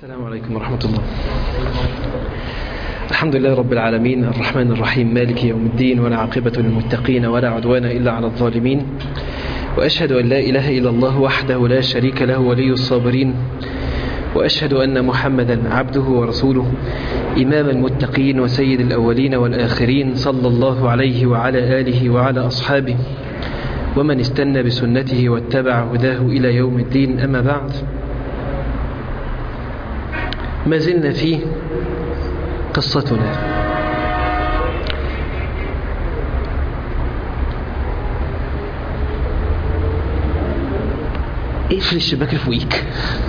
السلام عليكم ورحمة الله الحمد لله رب العالمين الرحمن الرحيم مالك يوم الدين ولا عاقبة للمتقين ولا عدوان إلا على الظالمين وأشهد أن لا إله إلا الله وحده لا شريك له ولي الصابرين وأشهد أن محمدا عبده ورسوله إمام المتقين وسيد الأولين والآخرين صلى الله عليه وعلى آله وعلى أصحابه ومن استنى بسنته واتبع هداه إلى يوم الدين أما بعد ما زلنا في قصتنا اقفل الشباك اللي فوقيك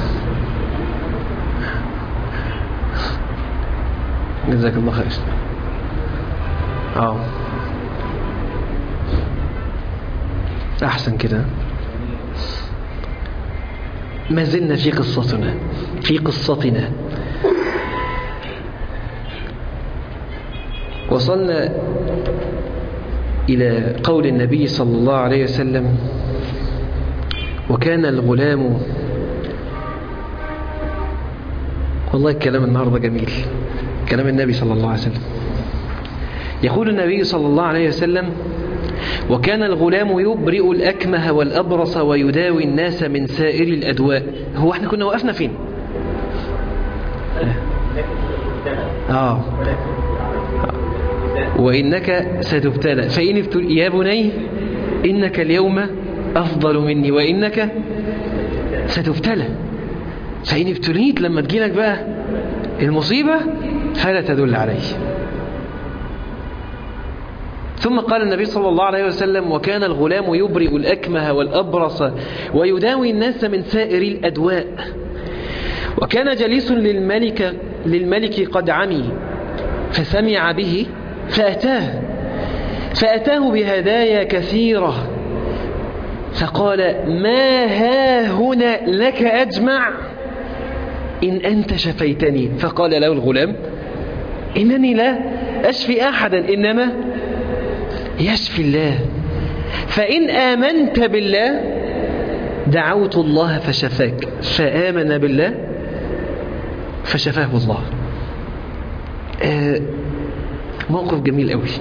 جزاك الله خير اه احسن كده ما زلنا في قصتنا في قصتنا وصلنا إلى قول النبي صلى الله عليه وسلم وكان الغلام والله الكلام النهاردة جميل كلام النبي صلى الله عليه وسلم يقول النبي صلى الله عليه وسلم وكان الغلام يبرئ الأكمه والأبرص ويداوي الناس من سائر الأدواء هو احنا كنا وقفنا فين آه وإنك ستبتلى فإن ابتل يا بني إنك اليوم أفضل مني وإنك ستبتلى فإن ابتليت لما تجيلك بقى المصيبة فلا تدل عليه ثم قال النبي صلى الله عليه وسلم وكان الغلام يبرئ الأكمه والأبرص ويداوي الناس من سائر الأدواء وكان جليس للملك, للملك قد عمي فسمع به فأتاه فأتاه بهدايا كثيرة فقال ما ها هنا لك أجمع إن أنت شفيتني فقال له الغلام إنني لا أشفي أحدا إنما يشفي الله فإن آمنت بالله دعوت الله فشفاك فآمن بالله فشفاه الله آه موقف جميل قوي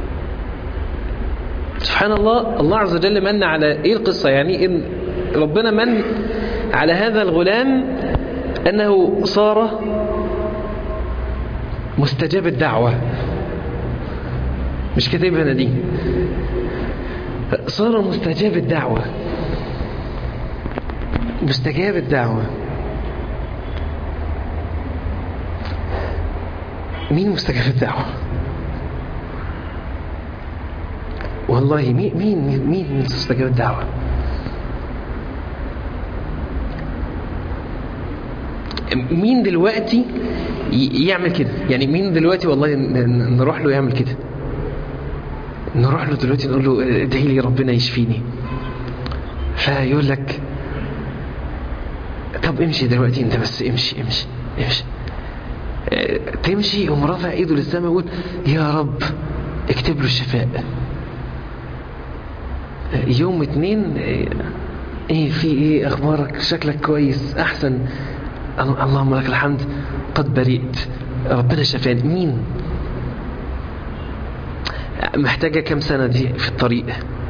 سبحان الله الله عز وجل من على ايه القصة يعني إن ربنا من على هذا الغلام أنه صار مستجاب الدعوة مش كاتبها أنا دي صار مستجاب الدعوة مستجاب الدعوة مين مستجاب الدعوة والله مين مين مين مستجاب الدعوة مين دلوقتي يعمل كده يعني مين دلوقتي والله نروح له يعمل كده نروح له دلوقتي نقول له ادعي لي ربنا يشفيني فيقول لك طب امشي دلوقتي انت بس امشي امشي امشي تمشي يقوم رافع ايده للسماء يقول يا رب اكتب له الشفاء يوم اتنين ايه في ايه اخبارك شكلك كويس احسن اللهم لك الحمد قد بريت ربنا شفاني مين محتاجة كم سنة دي في الطريق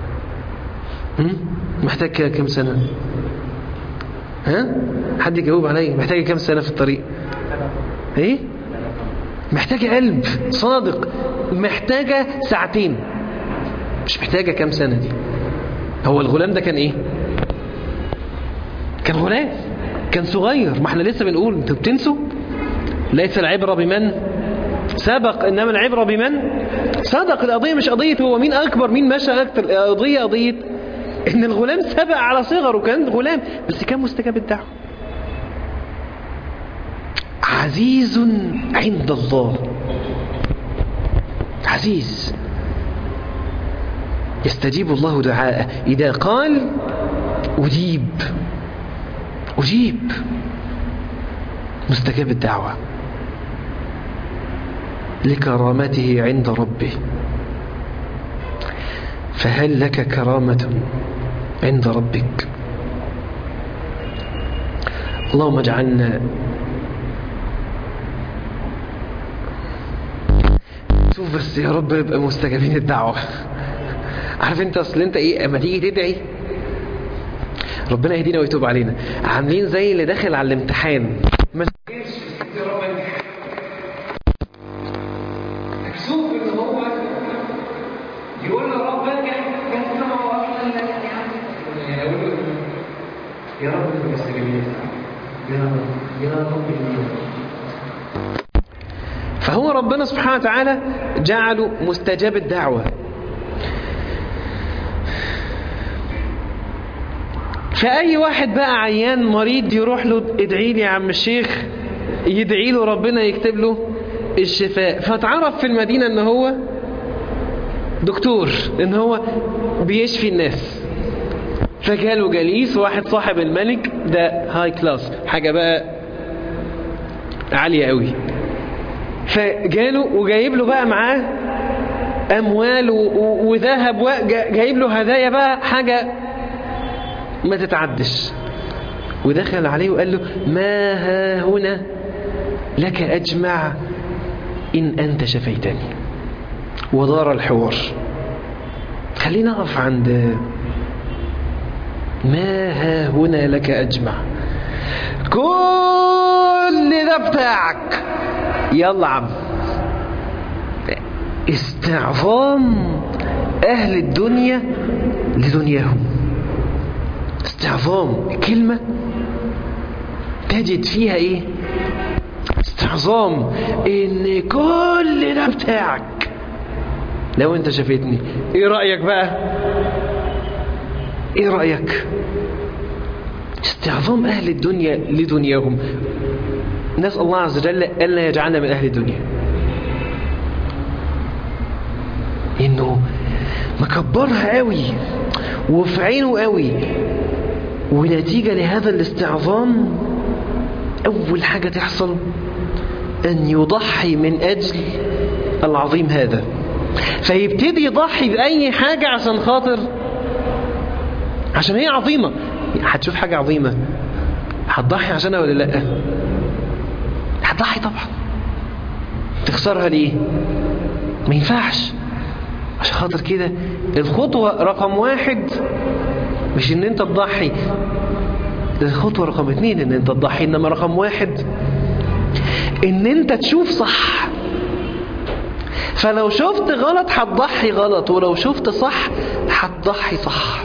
محتاج كم سنة ها حد يجاوب علي محتاجة كم سنة في الطريق ايه محتاجة قلب صادق محتاجة ساعتين مش محتاجة كم سنة دي هو الغلام ده كان ايه كان غلام كان صغير ما احنا لسه بنقول انتوا بتنسوا ليس العبرة بمن سبق انما العبرة بمن صدق القضية مش قضية هو مين اكبر مين مشى اكتر القضية قضية ان الغلام سبق على صغره كان غلام بس كان مستجاب الدعوة عزيز عند الله عزيز يستجيب الله دعاءه إذا قال أجيب أجيب مستجاب الدعوة لكرامته عند ربه فهل لك كرامة عند ربك اللهم اجعلنا مكسوف بس يا رب يبقى مستجابين الدعوة عارف انت اصل انت ايه اما تيجي تدعي ربنا يهدينا ويتوب علينا عاملين زي اللي داخل على الامتحان ما مكسوف ان هو يقول له رب انجح بس هو اصلا يا رب انت مستجابين يا رب يا رب فهو ربنا سبحانه وتعالى جعله مستجاب الدعوة فأي واحد بقى عيان مريض يروح له ادعي لي يا عم الشيخ يدعي له ربنا يكتب له الشفاء فتعرف في المدينة ان هو دكتور ان هو بيشفي الناس فجاله جليس واحد صاحب الملك ده هاي كلاس حاجة بقى عالية قوي فجاله وجايب له بقى معاه اموال وذهب جايب له هدايا بقى حاجة ما تتعدش ودخل عليه وقال له ما ها هنا لك أجمع إن أنت شفيتني ودار الحوار خلينا نقف عند ما ها هنا لك أجمع كل ده بتاعك يلا عم استعظام أهل الدنيا لدنياهم استعظام كلمة تجد فيها ايه استعظام ان كل ده بتاعك لو انت شافتني ايه رأيك بقى ايه رأيك استعظام اهل الدنيا لدنياهم نسأل الله عز وجل ألا يجعلنا من أهل الدنيا إنه مكبرها قوي وفي عينه قوي ونتيجة لهذا الاستعظام أول حاجة تحصل أن يضحي من أجل العظيم هذا فيبتدي يضحي بأي حاجة عشان خاطر عشان هي عظيمة هتشوف حاجة عظيمة هتضحي عشانها ولا لأ هتضحي طبعا تخسرها ليه ما ينفعش عشان خاطر كده الخطوة رقم واحد مش ان انت تضحي ده الخطوة رقم اتنين ان انت تضحي انما رقم واحد ان انت تشوف صح فلو شفت غلط هتضحي غلط ولو شفت صح هتضحي صح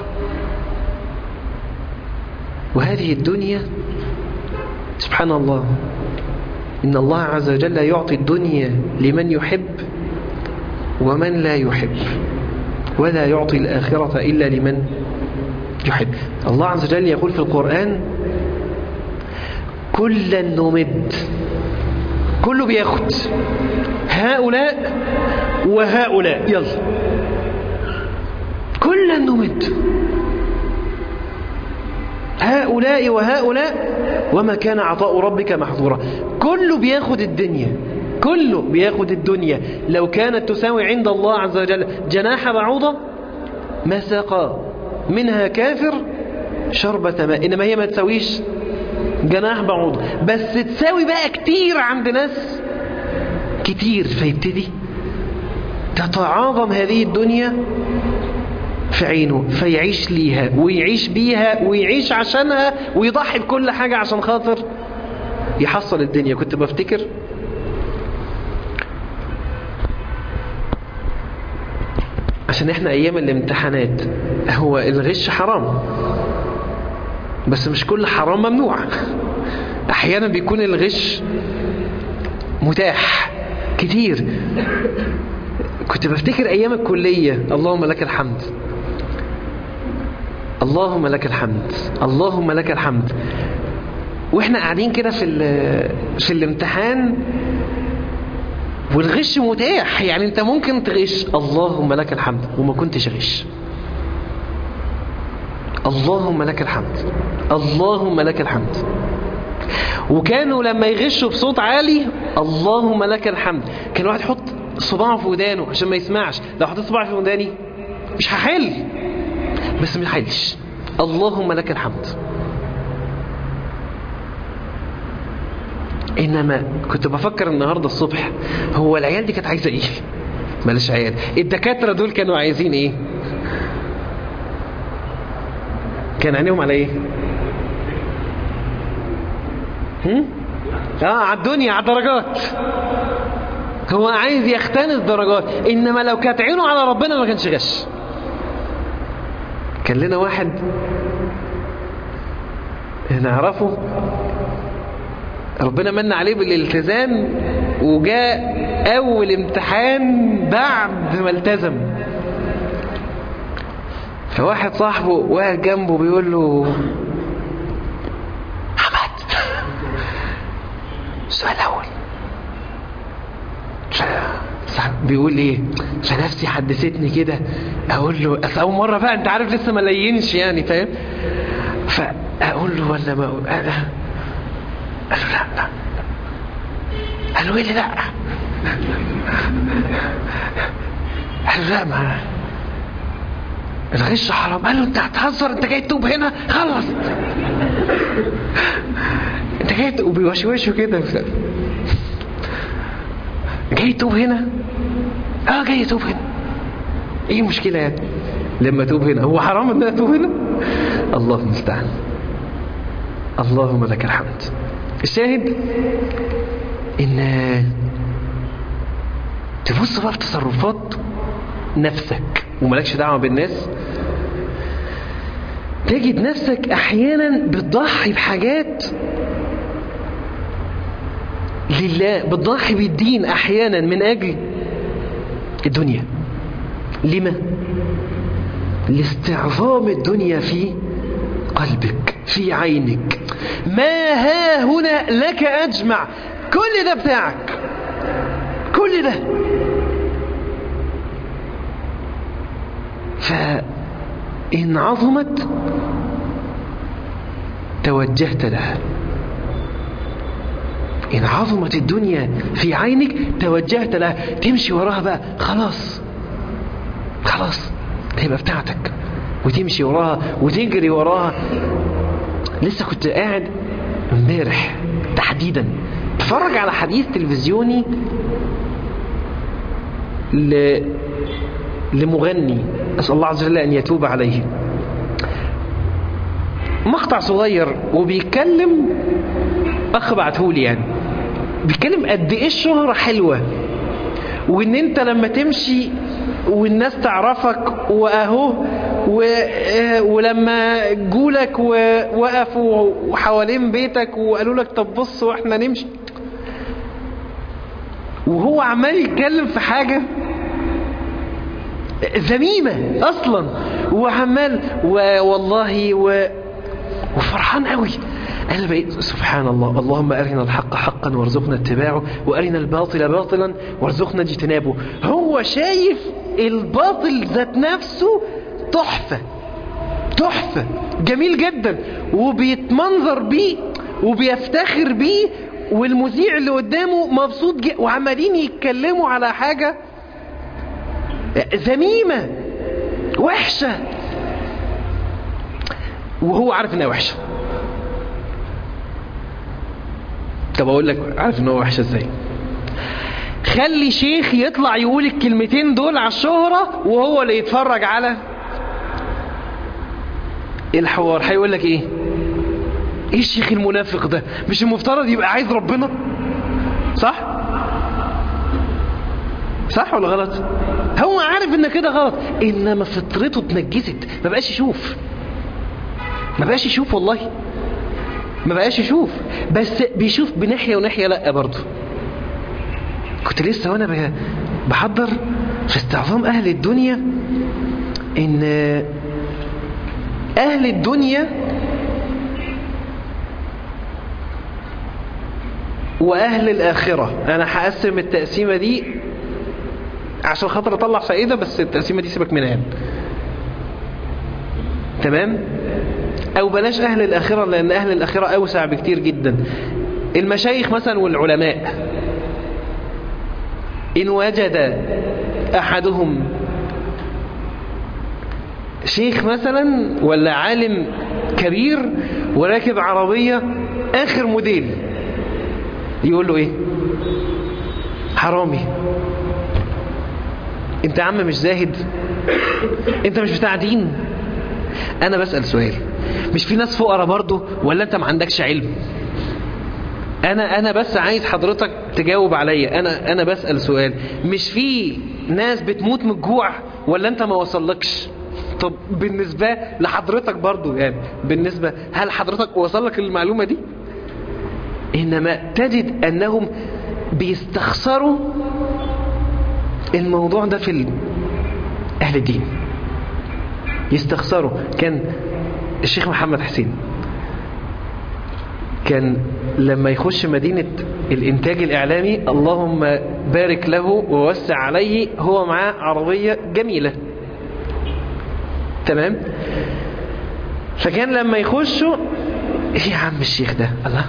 وهذه الدنيا سبحان الله إن الله عز وجل يعطي الدنيا لمن يحب ومن لا يحب ولا يعطي الآخرة إلا لمن يحب الله عز وجل يقول في القرآن كلا نمد كله بياخد هؤلاء وهؤلاء يلا كلا نمد هؤلاء وهؤلاء وما كان عطاء ربك محظورا كله بياخد الدنيا كله بياخد الدنيا لو كانت تساوي عند الله عز وجل جناح بعوضة ما ساقى منها كافر شربة ماء إنما هي ما تساويش جناح بعوضة بس تساوي بقى كتير عند ناس كتير فيبتدي تتعاظم هذه الدنيا في عينه فيعيش ليها ويعيش بيها ويعيش عشانها ويضحي بكل حاجة عشان خاطر يحصل الدنيا كنت بفتكر عشان احنا ايام الامتحانات هو الغش حرام بس مش كل حرام ممنوع احيانا بيكون الغش متاح كتير كنت بفتكر ايام الكلية اللهم لك الحمد اللهم لك الحمد اللهم لك الحمد واحنا قاعدين كده في في الامتحان والغش متاح يعني انت ممكن تغش اللهم لك الحمد وما كنتش غش اللهم لك الحمد اللهم لك الحمد وكانوا لما يغشوا بصوت عالي اللهم لك الحمد كان واحد يحط صباعه في ودانه عشان ما يسمعش لو حطيت صباعي في وداني مش هحل بس ما حلش اللهم لك الحمد انما كنت بفكر النهارده الصبح هو العيال دي كانت عايزه ايه مالش عيادة الدكاترة دول كانوا عايزين ايه كان عينيهم على ايه هم؟ اه على الدنيا على الدرجات هو عايز يختنس درجات انما لو كانت عينه على ربنا ما كانش غش كان لنا واحد نعرفه ربنا من عليه بالالتزام وجاء اول امتحان بعد ما التزم فواحد صاحبه واقف جنبه بيقول له احمد السؤال الاول بيقول ايه فنفسي حدثتني كده اقول له اصل اول مره بقى انت عارف لسه ما لينش يعني فاهم فاقول له ولا ما اقول انا قال له لا لا قال له ايه لا قال له لا ما الغش حرام قال له انت هتهزر انت جاي تتوب هنا خلص انت جاي وبيوشوشه كده جاي توب هنا اه جاي توب هنا ايه المشكله يعني لما توب هنا هو حرام ان انا اتوب هنا الله المستعان اللهم لك الحمد الشاهد ان تبص بقى في تصرفات نفسك ومالكش دعوه بالناس تجد نفسك احيانا بتضحي بحاجات لله بتضحي بالدين احيانا من اجل الدنيا لما لاستعظام الدنيا في قلبك في عينك ما ها هنا لك اجمع كل ده بتاعك كل ده فإن عظمت توجهت لها إن عظمت الدنيا في عينك توجهت لها تمشي وراها بقى خلاص خلاص هيبقى بتاعتك وتمشي وراها وتجري وراها لسه كنت قاعد امبارح تحديدا اتفرج على حديث تلفزيوني ل... لمغني أسأل الله عز وجل أن يتوب عليه مقطع صغير وبيتكلم أخ بعتهولي يعني بيتكلم قد إيه الشهرة حلوة وإن أنت لما تمشي والناس تعرفك وأهو و... ولما جولك ووقفوا حوالين بيتك وقالوا لك طب بص واحنا نمشي وهو عمال يتكلم في حاجة ذميمة أصلا وعمال والله و... وفرحان قوي أنا بقيت سبحان الله اللهم أرنا الحق حقا وارزقنا اتباعه وأرنا الباطل باطلا وارزقنا اجتنابه هو شايف الباطل ذات نفسه تحفة تحفة جميل جدا وبيتمنظر بيه وبيفتخر بيه والمذيع اللي قدامه مبسوط جدا وعمالين يتكلموا على حاجة ذميمة وحشة وهو عارف انها وحشة طب اقول لك عارف انها وحشة ازاي خلي شيخ يطلع يقول الكلمتين دول على الشهرة وهو اللي يتفرج على الحوار هيقول لك ايه ايه الشيخ المنافق ده مش المفترض يبقى عايز ربنا صح صح ولا غلط هو عارف ان كده غلط انما فطرته اتنجست ما بقاش يشوف ما بقاش يشوف والله ما بقاش يشوف بس بيشوف بناحية وناحية لا برضه كنت لسه وانا بحضر في استعظام اهل الدنيا ان اهل الدنيا واهل الاخرة انا هقسم التقسيمة دي عشان خاطر اطلع فائدة بس التقسيمة دي سيبك منها تمام او بلاش اهل الاخرة لان اهل الاخرة اوسع بكتير جدا المشايخ مثلا والعلماء ان وجد احدهم شيخ مثلا ولا عالم كبير وراكب عربية اخر موديل يقول له ايه حرامي انت يا عم مش زاهد انت مش بتاع دين انا بسأل سؤال مش في ناس فقراء برضه ولا انت ما عندكش علم انا انا بس عايز حضرتك تجاوب عليا انا انا بسأل سؤال مش في ناس بتموت من الجوع ولا انت ما وصلكش طب بالنسبة لحضرتك برضو يعني بالنسبة هل حضرتك وصلك المعلومة دي إنما تجد أنهم بيستخسروا الموضوع ده في أهل الدين يستخسروا كان الشيخ محمد حسين كان لما يخش مدينة الإنتاج الإعلامي اللهم بارك له ووسع عليه هو معاه عربية جميلة تمام فكان لما يخشوا ايه يا عم الشيخ ده الله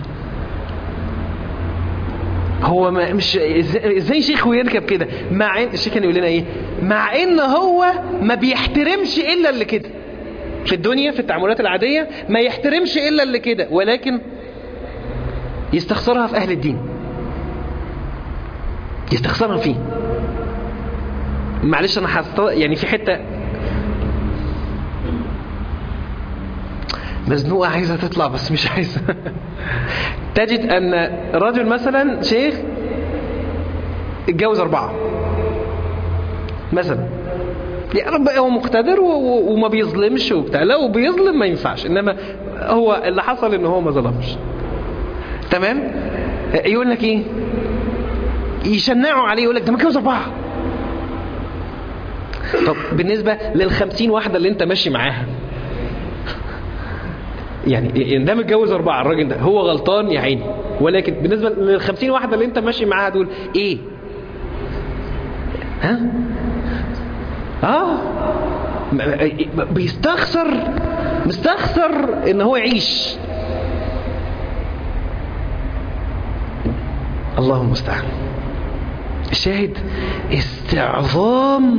هو ما مش ازاي شيخ ويركب كده مع ان الشيخ كان يقول لنا ايه مع ان هو ما بيحترمش الا اللي كده في الدنيا في التعاملات العادية ما يحترمش الا اللي كده ولكن يستخسرها في اهل الدين يستخسرها فيه معلش انا حست يعني في حته مزنوقة عايزة تطلع بس مش عايزة تجد أن رجل مثلا شيخ اتجوز أربعة مثلا يعني رب هو مقتدر وما بيظلمش وبتاع لو بيظلم ما ينفعش إنما هو اللي حصل إن هو ما ظلمش تمام يقول لك إيه يشنعوا عليه يقول لك ده متجوز أربعة طب بالنسبة للخمسين واحدة اللي انت ماشي معاها يعني ده متجوز أربعة الراجل ده هو غلطان يا عيني ولكن بالنسبة للخمسين واحدة اللي انت ماشي معاها دول ايه ها اه بيستخسر مستخسر ان هو يعيش الله المستعان الشاهد استعظام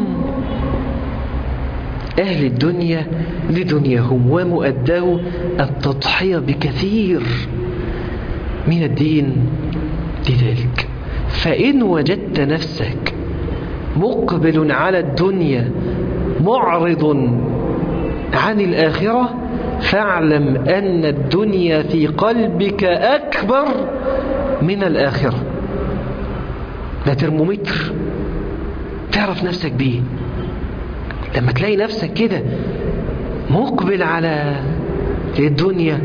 أهل الدنيا لدنياهم ومؤداه التضحية بكثير من الدين لذلك فإن وجدت نفسك مقبل على الدنيا معرض عن الآخرة فاعلم أن الدنيا في قلبك أكبر من الآخرة ده ترمومتر تعرف نفسك بيه لما تلاقي نفسك كده مقبل على الدنيا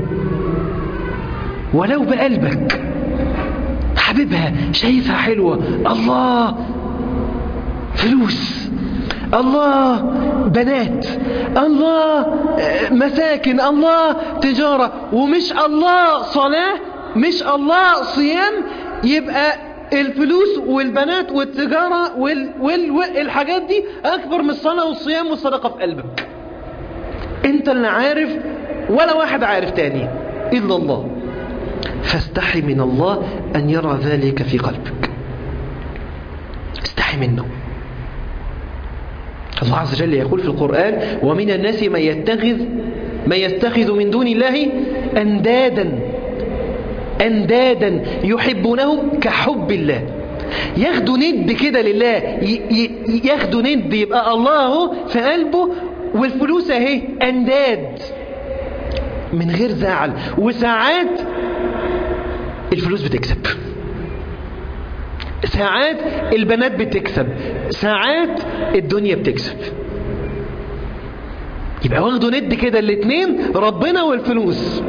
ولو بقلبك حبيبها شايفها حلوة الله فلوس الله بنات الله مساكن الله تجارة ومش الله صلاة مش الله صيام يبقى الفلوس والبنات والتجارة وال... وال... والحاجات دي أكبر من الصلاة والصيام والصدقة في قلبك انت اللي عارف ولا واحد عارف تاني إلا الله فاستحي من الله أن يرى ذلك في قلبك استحي منه الله عز وجل يقول في القرآن ومن الناس من يتخذ من يتخذ من دون الله أندادا أندادا يحبونهم كحب الله ياخدوا ند كده لله ياخدوا ند يبقى الله في قلبه والفلوس اهي أنداد من غير زعل وساعات الفلوس بتكسب ساعات البنات بتكسب ساعات الدنيا بتكسب يبقى واخدوا ند كده الاتنين ربنا والفلوس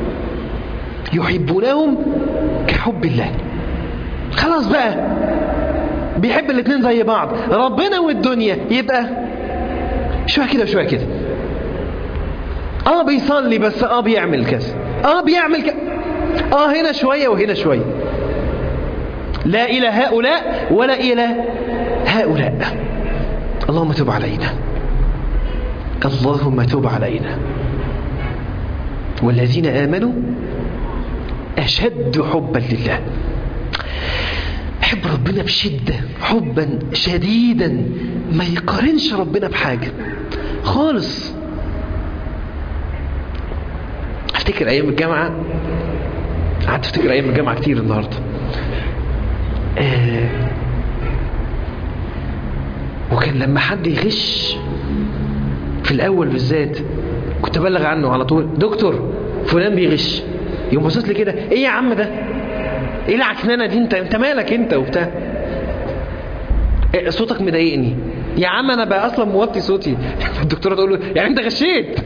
يحبونهم كحب الله خلاص بقى بيحب الاتنين زي بعض ربنا والدنيا يبقى شوية كده وشوية كده اه بيصلي بس اه بيعمل كذا اه بيعمل كذا اه هنا شوية وهنا شوية لا إلى هؤلاء ولا إلى هؤلاء اللهم تب علينا اللهم تب علينا والذين آمنوا أشد حبا لله حب ربنا بشدة حبا شديدا ما يقارنش ربنا بحاجة خالص افتكر ايام الجامعة قعدت افتكر ايام الجامعة كتير النهاردة آه وكان لما حد يغش في الأول بالذات كنت أبلغ عنه على طول دكتور فلان بيغش يقوم باصص لي كده ايه يا عم ده ايه العكنانه دي انت انت مالك انت وبتاع إيه صوتك مضايقني يا عم انا بقى اصلا موطي صوتي الدكتوره تقول له يعني انت غشيت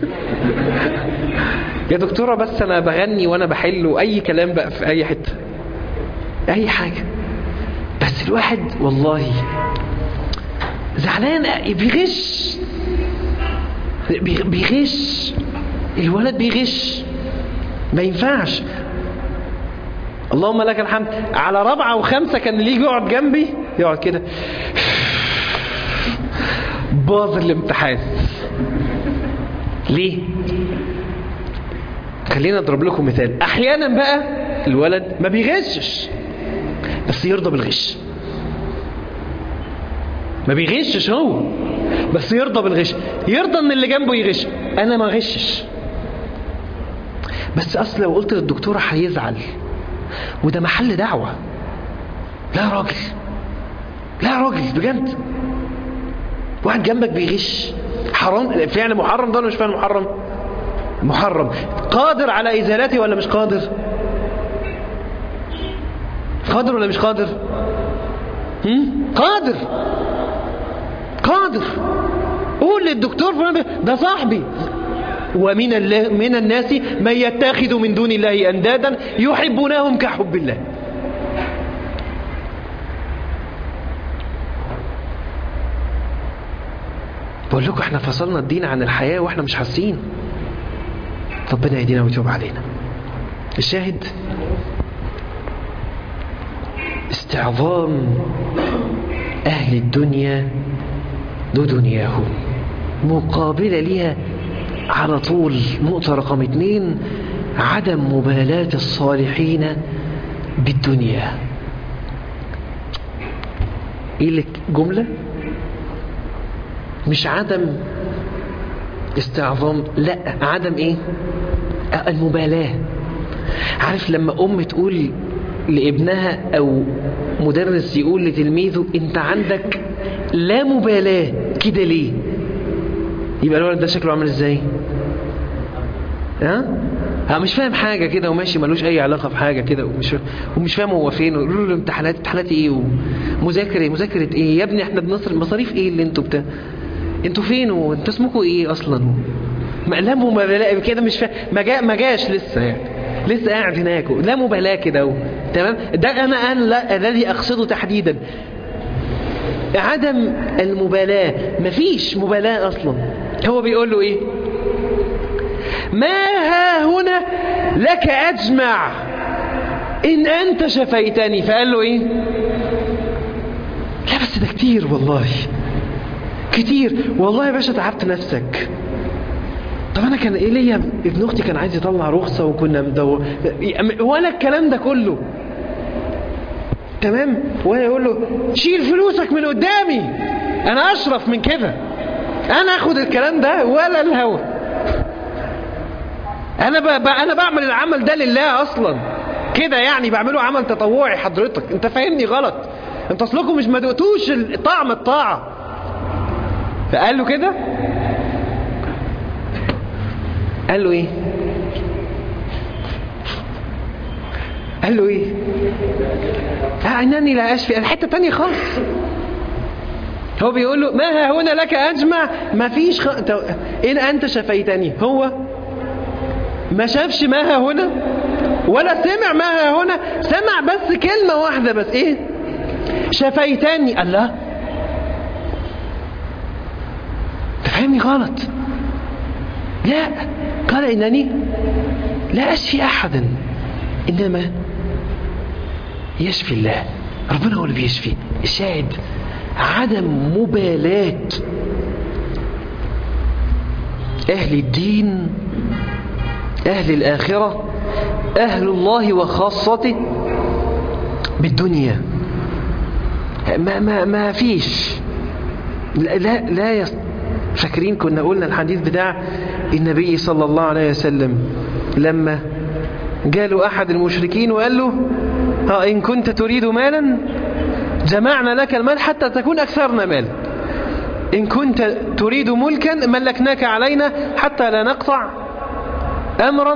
يا دكتوره بس انا بغني وانا بحل واي كلام بقى في اي حته اي حاجه بس الواحد والله زعلان بيغش بيغش الولد بيغش ما ينفعش اللهم لك الحمد على رابعة وخمسة كان اللي يجي يقعد جنبي يقعد كده باظ الامتحان ليه خلينا اضرب لكم مثال احيانا بقى الولد ما بيغشش بس يرضى بالغش ما بيغشش هو بس يرضى بالغش يرضى ان اللي جنبه يغش انا ما غشش بس اصل لو قلت للدكتوره هيزعل وده محل دعوه لا راجل لا راجل بجد واحد جنبك بيغش حرام فعل محرم ده ولا مش فعل محرم محرم قادر على ازالته ولا مش قادر قادر ولا مش قادر هم؟ قادر قادر قول للدكتور فلان ده صاحبي ومن الله من الناس من يتخذ من دون الله اندادا يحبونهم كحب الله بقول لكم احنا فصلنا الدين عن الحياة واحنا مش حاسين ربنا يهدينا ويتوب علينا الشاهد استعظام أهل الدنيا لدنياهم مقابلة لها على طول نقطة رقم اتنين عدم مبالاة الصالحين بالدنيا ايه لك جملة مش عدم استعظام لا عدم ايه المبالاة عارف لما ام تقول لابنها او مدرس يقول لتلميذه انت عندك لا مبالاة كده ليه يبقى الولد ده شكله عامل ازاي ها ها مش فاهم حاجة كده وماشي ملوش أي علاقة بحاجة كده ومش ومش فاهم هو فين ويقولوا له امتحانات امتحانات إيه ومذاكرة مذاكرة إيه يا ابني إحنا بنصرف مصاريف إيه اللي أنتوا بتاع أنتوا فين وأنتوا اسمكم إيه أصلا لا مبالاة كده مش فاهم ما جا ما جاش لسه يعني لسه قاعد هناك لا مبالاة كده و... تمام ده أنا أنا الذي أقصده تحديدا عدم المبالاة مفيش مبالاة أصلا هو بيقول له إيه ما ها هنا لك أجمع إن أنت شفيتني فقال له إيه لا بس ده كتير والله كتير والله يا باشا تعبت نفسك طب انا كان ايه ليا ابن اختي كان عايز يطلع رخصه وكنا مدور ولا الكلام ده كله تمام وانا يقول له شيل فلوسك من قدامي انا اشرف من كده انا اخد الكلام ده ولا الهوى انا ب... انا بعمل العمل ده لله اصلا كده يعني بعمله عمل تطوعي حضرتك انت فاهمني غلط انت اصلكم مش ما دقتوش طعم الطاعه فقال له كده قال له ايه قال له ايه آه انني لا اشفي الحته تانية خالص هو بيقول له ما ها هنا لك اجمع ما فيش خ... ان انت شفيتني هو ما شافش ما ها هنا ولا سمع ما ها هنا سمع بس كلمة واحدة بس ايه شفيتني الله تفهمني غلط لا قال إنني لا أشفي أحدا إنما يشفي الله ربنا هو اللي بيشفي الشاهد عدم مبالاة أهل الدين أهل الآخرة أهل الله وخاصته بالدنيا ما, ما, ما فيش لا لا يست... فاكرين كنا قلنا الحديث بتاع النبي صلى الله عليه وسلم لما جاله أحد المشركين وقال له ها إن كنت تريد مالا جمعنا لك المال حتى تكون أكثرنا مالا إن كنت تريد ملكا ملكناك علينا حتى لا نقطع أمرا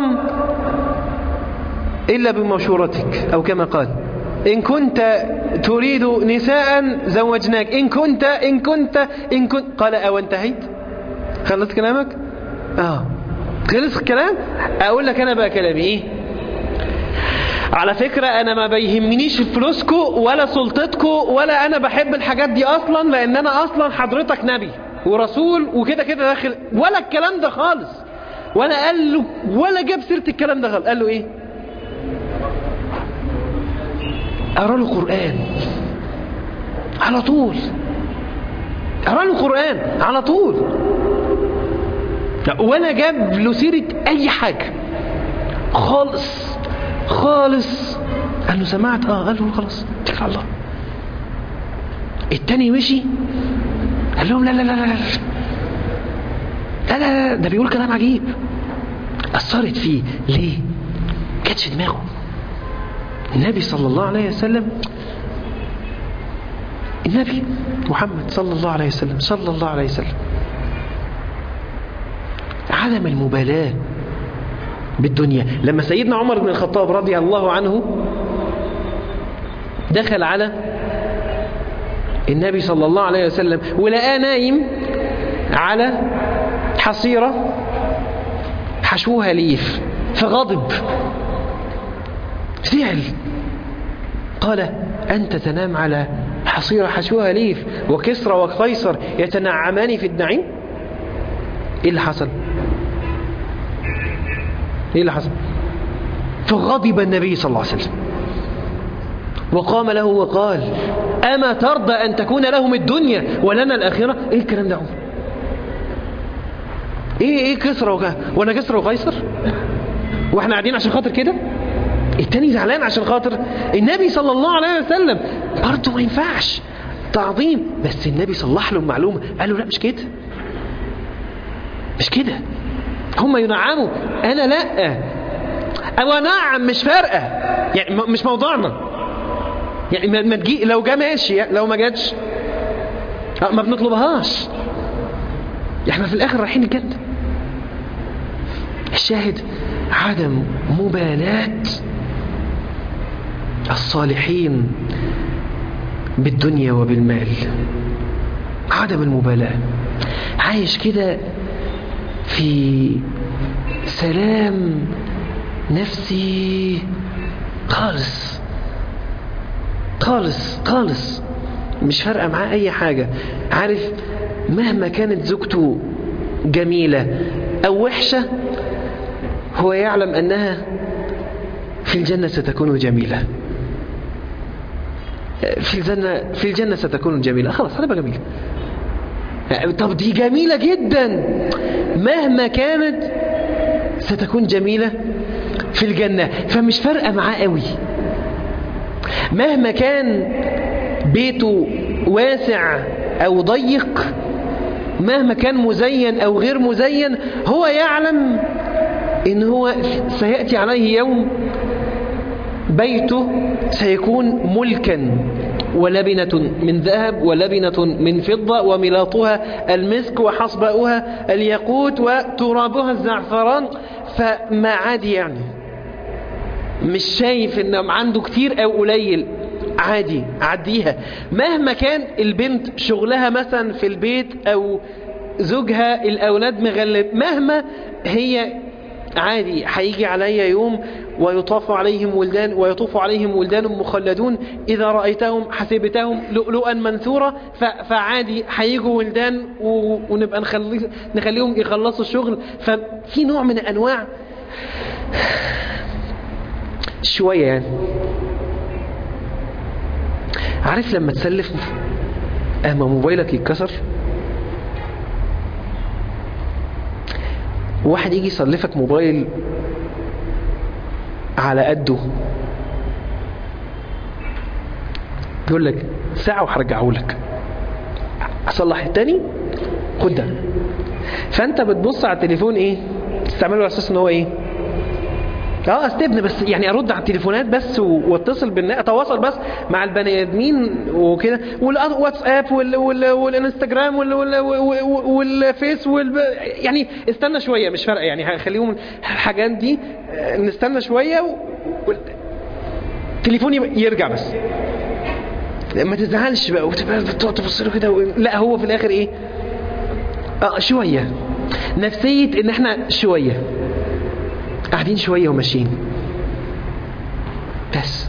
إلا بمشورتك أو كما قال إن كنت تريد نساء زوجناك إن كنت إن كنت إن كنت قال أو انتهيت خلصت كلامك آه خلص الكلام أقول لك أنا بقى كلامي إيه على فكرة أنا ما بيهمنيش فلوسكو ولا سلطتكو ولا أنا بحب الحاجات دي أصلا لأن أنا أصلا حضرتك نبي ورسول وكده كده داخل ولا الكلام ده خالص ولا قال له ولا جاب سيرة الكلام ده خالص قال له إيه أرى له قرآن على طول أرى له قرآن على طول ولا جاب له سيرة أي حاجة خالص خالص قال له سمعت اه قال له خلاص اتكل على الله التاني مشي قال لهم لا لا لا لا لا لا لا, لا ده بيقول كلام عجيب أثرت فيه ليه كانتش في دماغه النبي صلى الله عليه وسلم النبي محمد صلى الله عليه وسلم صلى الله عليه وسلم عدم المبالاة بالدنيا لما سيدنا عمر بن الخطاب رضي الله عنه دخل على النبي صلى الله عليه وسلم ولقاه نايم على حصيرة حشوها ليف فغضب زعل قال أنت تنام على حصيرة حشوها ليف وكسرى وقيصر يتنعمان في النعيم إيه اللي حصل ايه اللي حصل فغضب النبي صلى الله عليه وسلم وقام له وقال أما ترضى أن تكون لهم الدنيا ولنا الآخرة إيه الكلام ده إيه إيه كسرى وك... وأنا كسرى وقيصر وإحنا قاعدين عشان خاطر كده التاني زعلان عشان خاطر النبي صلى الله عليه وسلم برضه ما ينفعش تعظيم بس النبي صلح له المعلومة قال له لا مش كده مش كده هم ينعموا انا لا او نعم مش فارقه يعني مش موضوعنا يعني ما تجي لو جا ماشي لو ما جاتش ما بنطلبهاش احنا في الاخر رايحين الجنه الشاهد عدم مبالاة الصالحين بالدنيا وبالمال عدم المبالاة عايش كده في سلام نفسي خالص خالص خالص مش فارقة معاه أي حاجة عارف مهما كانت زوجته جميلة أو وحشة هو يعلم أنها في الجنة ستكون جميلة في الجنة, في الجنة ستكون جميلة خلاص هتبقى جميلة طب دي جميلة جدا مهما كانت ستكون جميلة في الجنة فمش فارقة معاه قوي مهما كان بيته واسع أو ضيق مهما كان مزين أو غير مزين هو يعلم إن هو سيأتي عليه يوم بيته سيكون ملكا ولبنة من ذهب ولبنة من فضة وملاطها المسك وحصباؤها الياقوت وترابها الزعفران فما عادي يعني مش شايف ان عنده كتير او قليل عادي عديها مهما كان البنت شغلها مثلا في البيت او زوجها الاولاد مغلب مهما هي عادي هيجي عليا يوم ويطاف عليهم ولدان ويطوف عليهم ولدان مخلدون إذا رأيتهم حسبتهم لؤلؤا منثورا فعادي هيجوا ولدان ونبقى نخلي نخليهم يخلصوا الشغل ففي نوع من أنواع شوية يعني عارف لما تسلف اما موبايلك يتكسر واحد يجي يسلفك موبايل على قده يقول لك ساعة وهرجعه لك اصلح التاني خد ده فانت بتبص على التليفون ايه تستعمله على اساس ان هو ايه اه استبن بس يعني ارد على التليفونات بس و- واتصل بالناس اتواصل بس مع البني ادمين وكده والواتساب وال وال والانستجرام وال وال وال والفيس وال يعني استنى شويه مش فارقه يعني هخليهم الحاجات دي آه، نستنى شويه و... وال- تليفوني يرجع بس ما تزعلش بقى وتبقى بتقعد تبص له كده و... لا هو في الاخر ايه اه شويه نفسيه ان احنا شويه قاعدين شويه وماشيين بس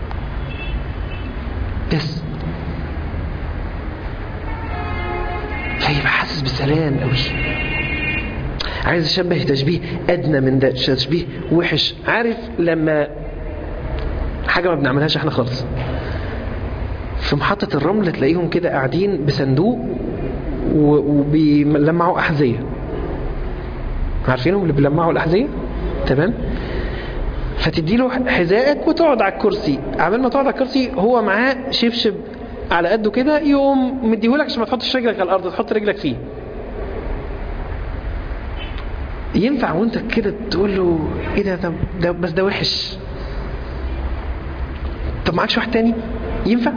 بس فيبقى حاسس بسلام قوي عايز اشبه تشبيه ادنى من ده تشبيه وحش عارف لما حاجه ما بنعملهاش احنا خالص في محطة الرمل تلاقيهم كده قاعدين بصندوق و- وبيلمعوا أحذية عارفينهم اللي بيلمعوا الأحذية تمام فتدي له حذائك وتقعد على الكرسي عمال ما تقعد على الكرسي هو معاه شبشب على قده كده يقوم مديهولك عشان ما تحطش رجلك على الأرض تحط رجلك فيه ينفع وانت كده تقول له ايه ده, ده, ده بس ده وحش طب معكش واحد تاني ينفع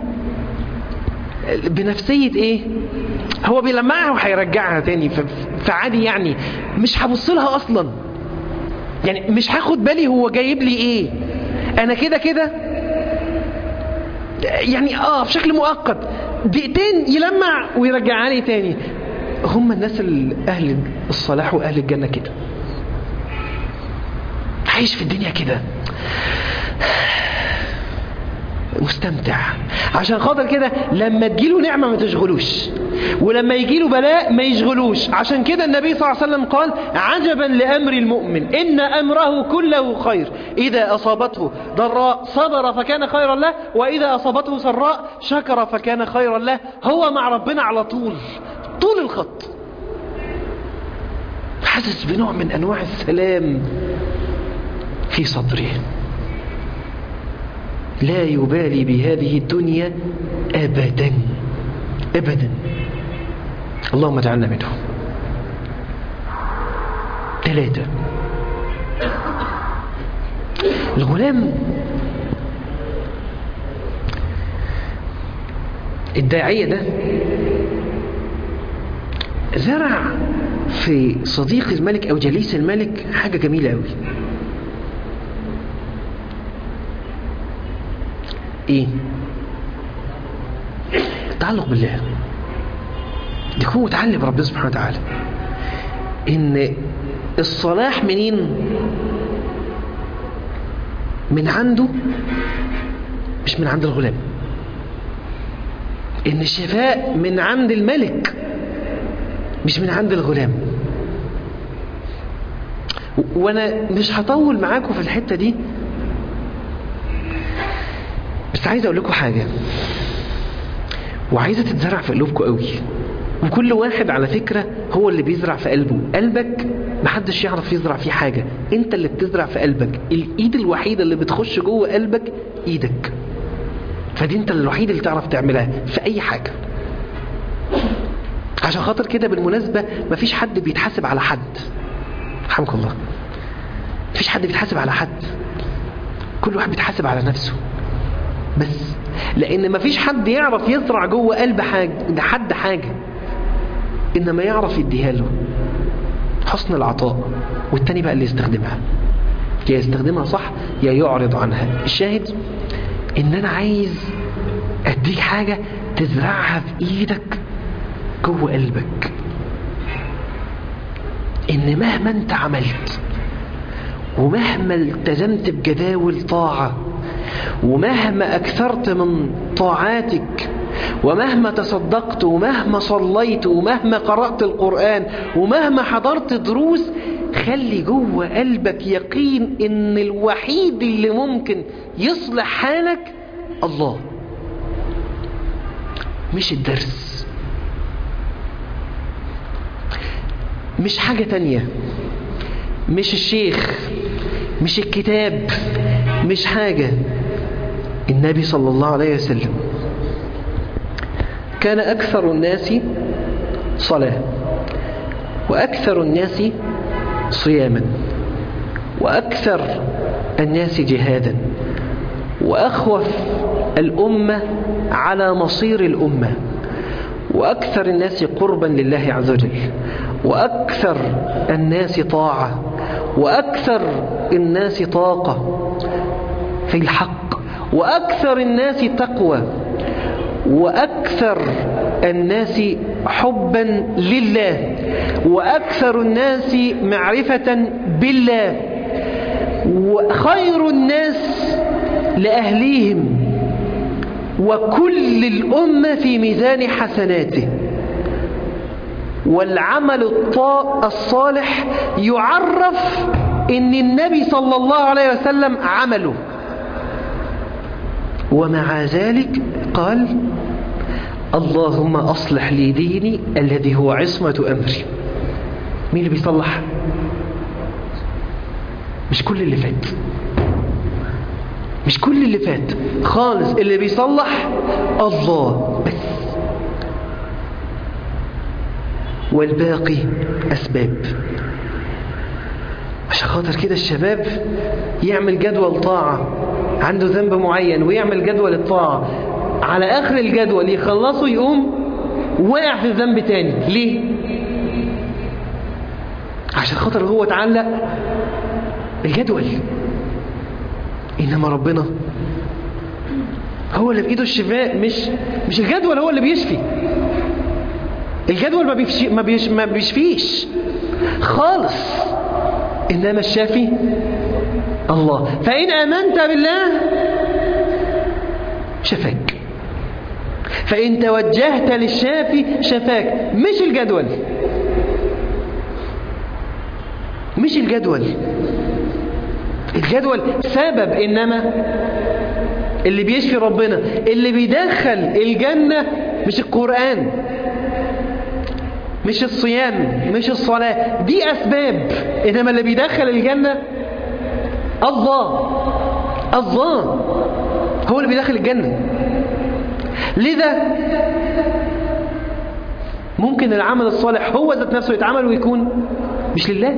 بنفسية ايه هو بيلمعها وهيرجعها تاني ف- فعادي يعني مش هبص لها اصلا يعني مش هاخد بالي هو جايب لي ايه انا كده كده يعني اه بشكل مؤقت دقيقتين يلمع ويرجعها لي تاني هم الناس ال- اهل الصلاح واهل الجنة كده عايش في الدنيا كده مستمتع عشان خاطر كده لما تجيله نعمة ما تشغلوش ولما يجيله بلاء ما يشغلوش عشان كده النبي صلى الله عليه وسلم قال عجبا لأمر المؤمن إن أمره كله خير إذا أصابته ضراء صبر فكان خيرا له وإذا أصابته سراء شكر فكان خيرا له هو مع ربنا على طول طول الخط حاسس بنوع من أنواع السلام في صدره لا يبالي بهذه الدنيا أبدا أبدا اللهم اجعلنا منهم ثلاثة الغلام الداعية ده زرع في صديق الملك أو جليس الملك حاجة جميلة أوي ايه التعلق بالله يكون متعلق بربنا سبحانه وتعالى ان الصلاح منين من عنده مش من عند الغلام ان الشفاء من عند الملك مش من عند الغلام و- وانا مش هطول معاكم في الحتة دي بس عايز اقول لكم حاجة وعايزة تتزرع في قلوبكم قوي وكل واحد على فكرة هو اللي بيزرع في قلبه قلبك محدش يعرف يزرع فيه حاجة انت اللي بتزرع في قلبك الايد الوحيدة اللي بتخش جوه قلبك ايدك فدي انت الوحيد اللي تعرف تعملها في اي حاجة عشان خاطر كده بالمناسبة مفيش حد بيتحاسب على حد رحمك الله مفيش حد بيتحاسب على حد كل واحد بيتحاسب على نفسه بس لان مفيش حد يعرف يزرع جوه قلب حاجة ده حد حاجة انما يعرف يديها له حسن العطاء والتاني بقى اللي يستخدمها يا يستخدمها صح يا يعرض عنها الشاهد ان انا عايز اديك حاجة تزرعها في ايدك جوه قلبك ان مهما انت عملت ومهما التزمت بجداول طاعة ومهما أكثرت من طاعاتك ومهما تصدقت ومهما صليت ومهما قرأت القرآن ومهما حضرت دروس خلي جوه قلبك يقين ان الوحيد اللي ممكن يصلح حالك الله مش الدرس مش حاجة تانية مش الشيخ مش الكتاب مش حاجة النبي صلى الله عليه وسلم كان أكثر الناس صلاة وأكثر الناس صياما وأكثر الناس جهادا وأخوف الأمة على مصير الأمة وأكثر الناس قربا لله عز وجل وأكثر الناس طاعة وأكثر الناس طاقة في الحق وأكثر الناس تقوى وأكثر الناس حبا لله وأكثر الناس معرفة بالله وخير الناس لأهليهم وكل الأمة في ميزان حسناته والعمل الصالح يعرف ان النبي صلى الله عليه وسلم عمله ومع ذلك قال اللهم أصلح لي ديني الذي هو عصمة أمري مين اللي بيصلح مش كل اللي فات مش كل اللي فات خالص اللي بيصلح الله بس والباقي أسباب عشان خاطر كده الشباب يعمل جدول طاعة عنده ذنب معين ويعمل جدول الطاعة على آخر الجدول يخلصه يقوم واقع في الذنب تاني ليه؟ عشان خاطر هو اتعلق الجدول إنما ربنا هو اللي بإيده الشفاء مش مش الجدول هو اللي بيشفي الجدول ما, بيفشي ما, بيش ما بيشفيش خالص إنما الشافي الله فإن آمنت بالله شفاك فإن توجهت للشافي شفاك مش الجدول مش الجدول الجدول سبب إنما اللي بيشفي ربنا اللي بيدخل الجنة مش القرآن مش الصيام مش الصلاة دي أسباب إنما اللي بيدخل الجنة الله الله هو اللي بيدخل الجنة لذا ممكن العمل الصالح هو ذات نفسه يتعمل ويكون مش لله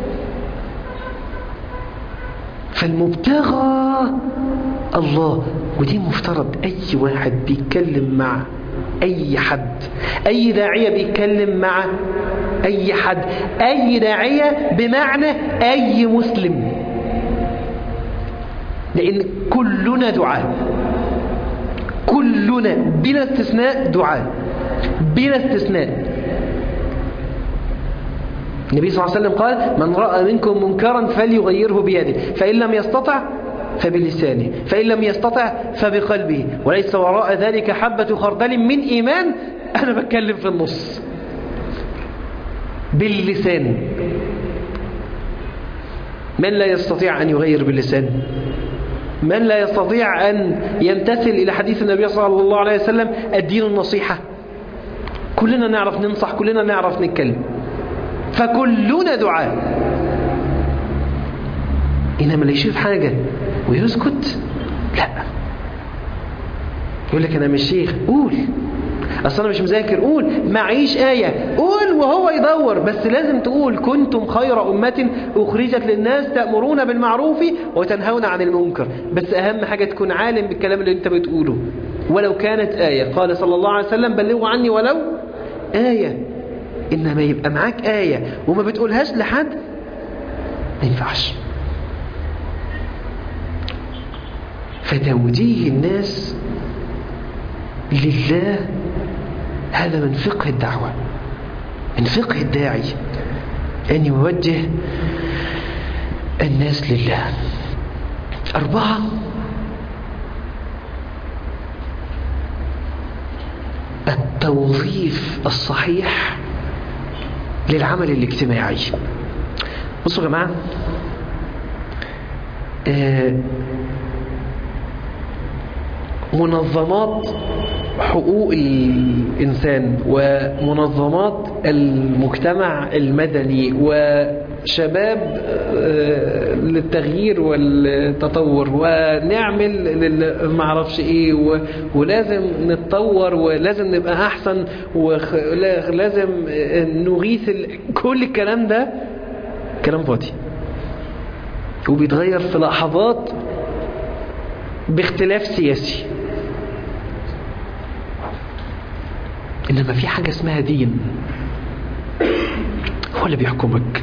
فالمبتغى الله ودي مفترض أي واحد بيتكلم مع أي حد أي داعية بيتكلم مع أي حد أي داعية بمعنى أي مسلم لأن كلنا دعاء كلنا بلا استثناء دعاء بلا استثناء النبي صلى الله عليه وسلم قال من رأى منكم منكرا فليغيره بيده فإن لم يستطع فبلسانه فإن لم يستطع فبقلبه وليس وراء ذلك حبة خردل من إيمان أنا بتكلم في النص باللسان من لا يستطيع أن يغير باللسان من لا يستطيع أن يمتثل إلى حديث النبي صلى الله عليه وسلم الدين النصيحة كلنا نعرف ننصح كلنا نعرف نتكلم فكلنا دعاء إنما اللي يشوف حاجة ويسكت لا يقول لك أنا مش شيخ قول أصل أنا مش مذاكر قول معيش آية قول وهو يدور بس لازم تقول كنتم خير أمة أخرجت للناس تأمرون بالمعروف وتنهون عن المنكر بس أهم حاجة تكون عالم بالكلام اللي أنت بتقوله ولو كانت آية قال صلى الله عليه وسلم بلغوا عني ولو آية إنما يبقى معاك آية وما بتقولهاش لحد ما ينفعش فتوجيه الناس لله هذا من فقه الدعوة من فقه الداعي أن يوجه الناس لله أربعة التوظيف الصحيح للعمل الاجتماعي بصوا يا جماعة آه منظمات حقوق الإنسان ومنظمات المجتمع المدني وشباب للتغيير والتطور ونعمل معرفش ايه ولازم نتطور ولازم نبقى احسن ولازم نغيث كل الكلام ده كلام فاضي وبيتغير في لحظات باختلاف سياسي إنما في حاجة اسمها دين هو اللي بيحكمك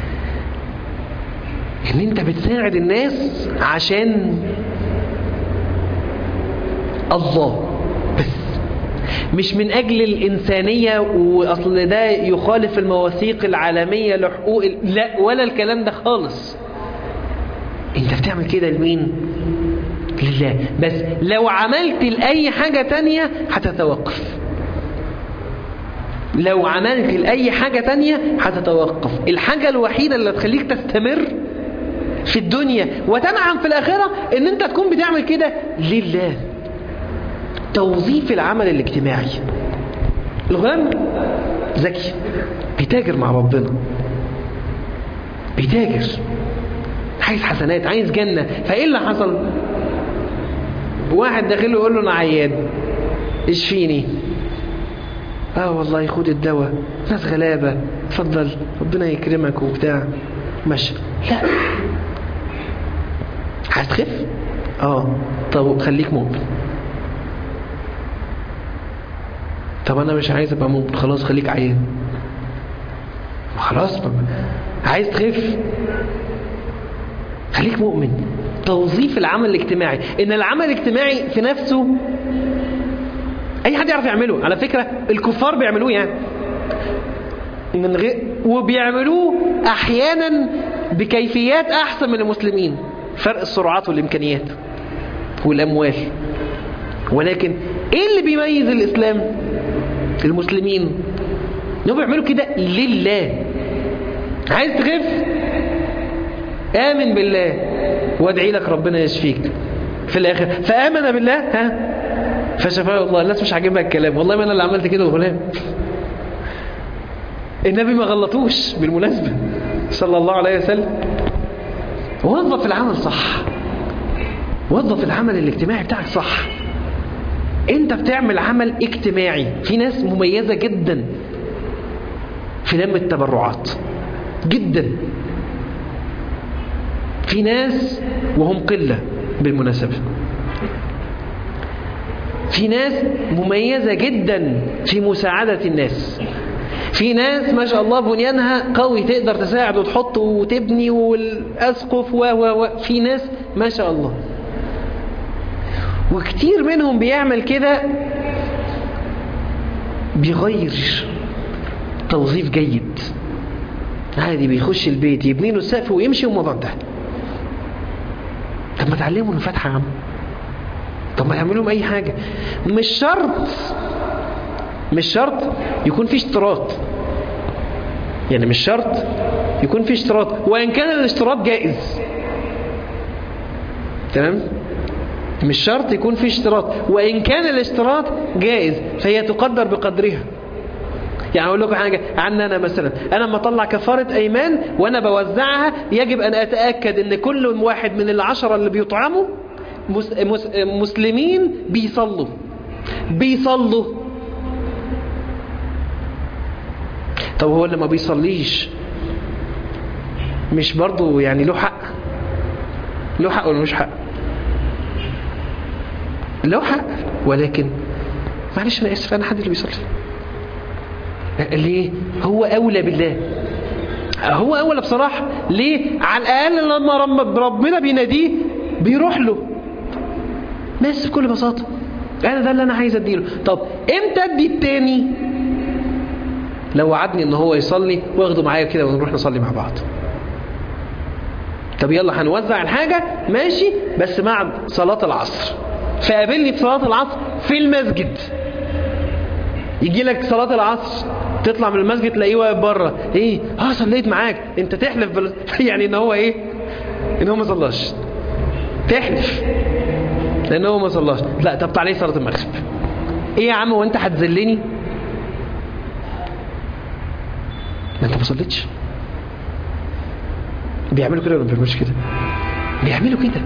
ان انت بتساعد الناس عشان الله بس مش من اجل الانسانية واصل ده يخالف المواثيق العالمية لحقوق لا ولا الكلام ده خالص انت بتعمل كده لمين لله بس لو عملت لأي حاجة تانية هتتوقف لو عملت لأي حاجة تانية هتتوقف الحاجة الوحيدة اللي تخليك تستمر في الدنيا وتنعم في الآخرة ان انت تكون بتعمل كده لله توظيف العمل الاجتماعي الغلام ذكي بيتاجر مع ربنا بيتاجر عايز حسنات عايز جنة فايه اللي حصل واحد داخله يقول له انا عيان اشفيني اه والله خد الدواء ناس غلابة اتفضل ربنا يكرمك وبتاع ماشي لا عايز تخف اه طب خليك مؤمن طب انا مش عايز ابقى مؤمن خلاص خليك عيان خلاص عايز تخف خليك مؤمن توظيف العمل الاجتماعي ان العمل الاجتماعي في نفسه اي حد يعرف يعمله على فكرة الكفار بيعملوه يعني من غير وبيعملوه احيانا بكيفيات احسن من المسلمين فرق السرعات والامكانيات والاموال ولكن ايه اللي بيميز الاسلام المسلمين انهم بيعملوا كده لله عايز تخف امن بالله وادعي لك ربنا يشفيك في الاخر فامن بالله ها فشفاه الله الناس مش عاجبها الكلام والله ما انا اللي عملت كده الغلام النبي ما غلطوش بالمناسبة صلى الله عليه وسلم وظف العمل صح وظف العمل الاجتماعي بتاعك صح انت بتعمل عمل اجتماعي في ناس مميزة جدا في لم التبرعات جدا في ناس وهم قلة بالمناسبة في ناس مميزة جدا في مساعدة الناس في ناس ما شاء الله بنيانها قوي تقدر تساعد وتحط وتبني والأسقف و و و في ناس ما شاء الله وكتير منهم بيعمل كده بيغير توظيف جيد عادي بيخش البيت يبني له السقف ويمشي والموضوع ده طب ما تعلموا الفتحة يا عم طب ما تعملوا اي حاجة مش شرط مش شرط يكون في اشتراط يعني مش شرط يكون في اشتراط وان كان الاشتراط جائز تمام مش شرط يكون في اشتراط وان كان الاشتراط جائز فهي تقدر بقدرها يعني اقول لكم حاجه عن انا مثلا انا لما اطلع كفاره ايمان وانا بوزعها يجب ان اتاكد ان كل واحد من العشره اللي بيطعموا مس مس مسلمين بيصلوا بيصلوا طب هو اللي ما بيصليش مش برضو يعني له حق له حق ولا مش حق له حق ولكن معلش انا اسف انا حد اللي بيصلي ليه هو اولى بالله هو اولى بصراحة ليه على الاقل لما ربنا بيناديه بيروح له بس بكل بساطة انا ده اللي انا عايز اديله طب امتى ادي التاني لو وعدني ان هو يصلي واخده معايا كده ونروح نصلي مع بعض طب يلا هنوزع الحاجة ماشي بس مع صلاة العصر فقابلني في صلاة العصر في المسجد يجي لك صلاة العصر تطلع من المسجد تلاقيه واقف بره ايه اه صليت معاك انت تحلف بل... يعني ان هو ايه ان هو ما صلاش تحلف لان هو ما صلاش لا طب تعالى صلاة المغرب ايه يا عم وانت هتذلني ما انت ما صليتش بيعملوا كده ولا ما بيعملوش كده بيعملوا كده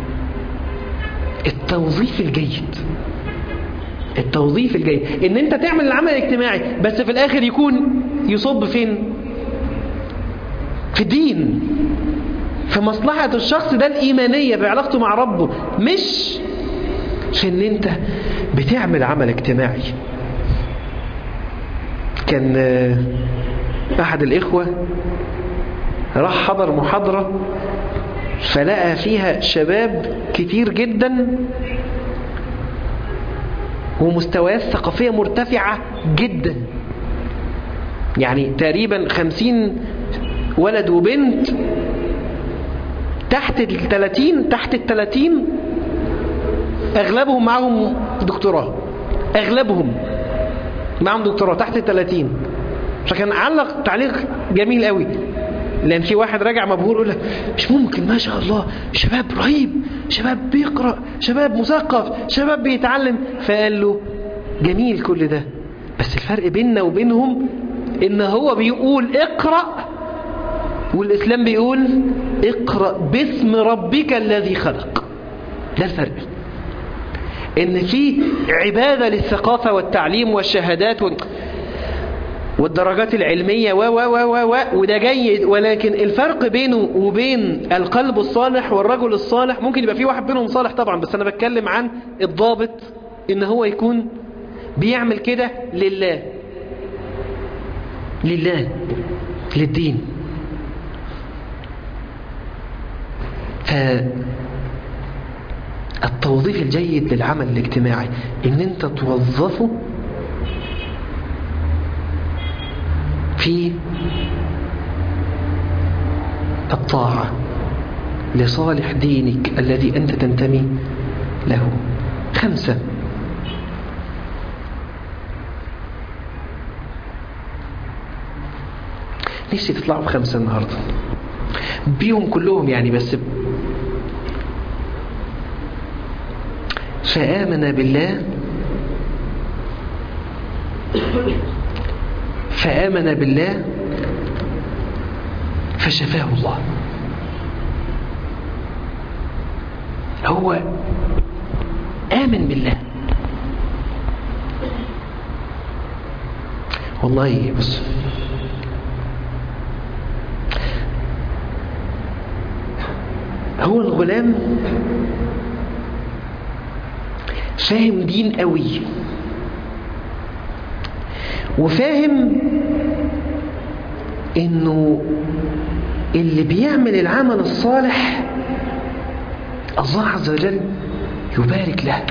التوظيف الجيد التوظيف الجيد ان انت تعمل العمل الاجتماعي بس في الاخر يكون يصب فين في الدين في مصلحة الشخص ده الإيمانية بعلاقته مع ربه مش في ان انت بتعمل عمل اجتماعي كان احد الاخوة راح حضر محاضرة فلقى فيها شباب كتير جدا ومستويات ثقافية مرتفعة جدا يعني تقريبا خمسين ولد وبنت تحت الثلاثين تحت الثلاثين أغلبهم معهم دكتوراه أغلبهم معهم دكتوراه تحت الثلاثين فكان علق تعليق جميل قوي لأن في واحد راجع مبهور يقول لك مش ممكن ما شاء الله شباب رهيب شباب بيقرأ شباب مثقف شباب بيتعلم فقال له جميل كل ده بس الفرق بيننا وبينهم إن هو بيقول اقرأ والإسلام بيقول اقرأ باسم ربك الذي خلق ده الفرق ان في عبادة للثقافة والتعليم والشهادات و... والدرجات العلمية و و و و وده جيد ولكن الفرق بينه وبين القلب الصالح والرجل الصالح ممكن يبقى في واحد بينهم صالح طبعا بس انا بتكلم عن الضابط ان هو يكون بيعمل كده لله لله للدين فالتوظيف الجيد للعمل الاجتماعي ان انت توظفه في الطاعة لصالح دينك الذي أنت تنتمي له خمسة نفسي تطلعوا بخمسة النهاردة بيهم كلهم يعني بس فآمن بالله فآمن بالله فشفاه الله هو آمن بالله والله بص هو الغلام فاهم دين قوي وفاهم انه اللي بيعمل العمل الصالح الله عز وجل يبارك له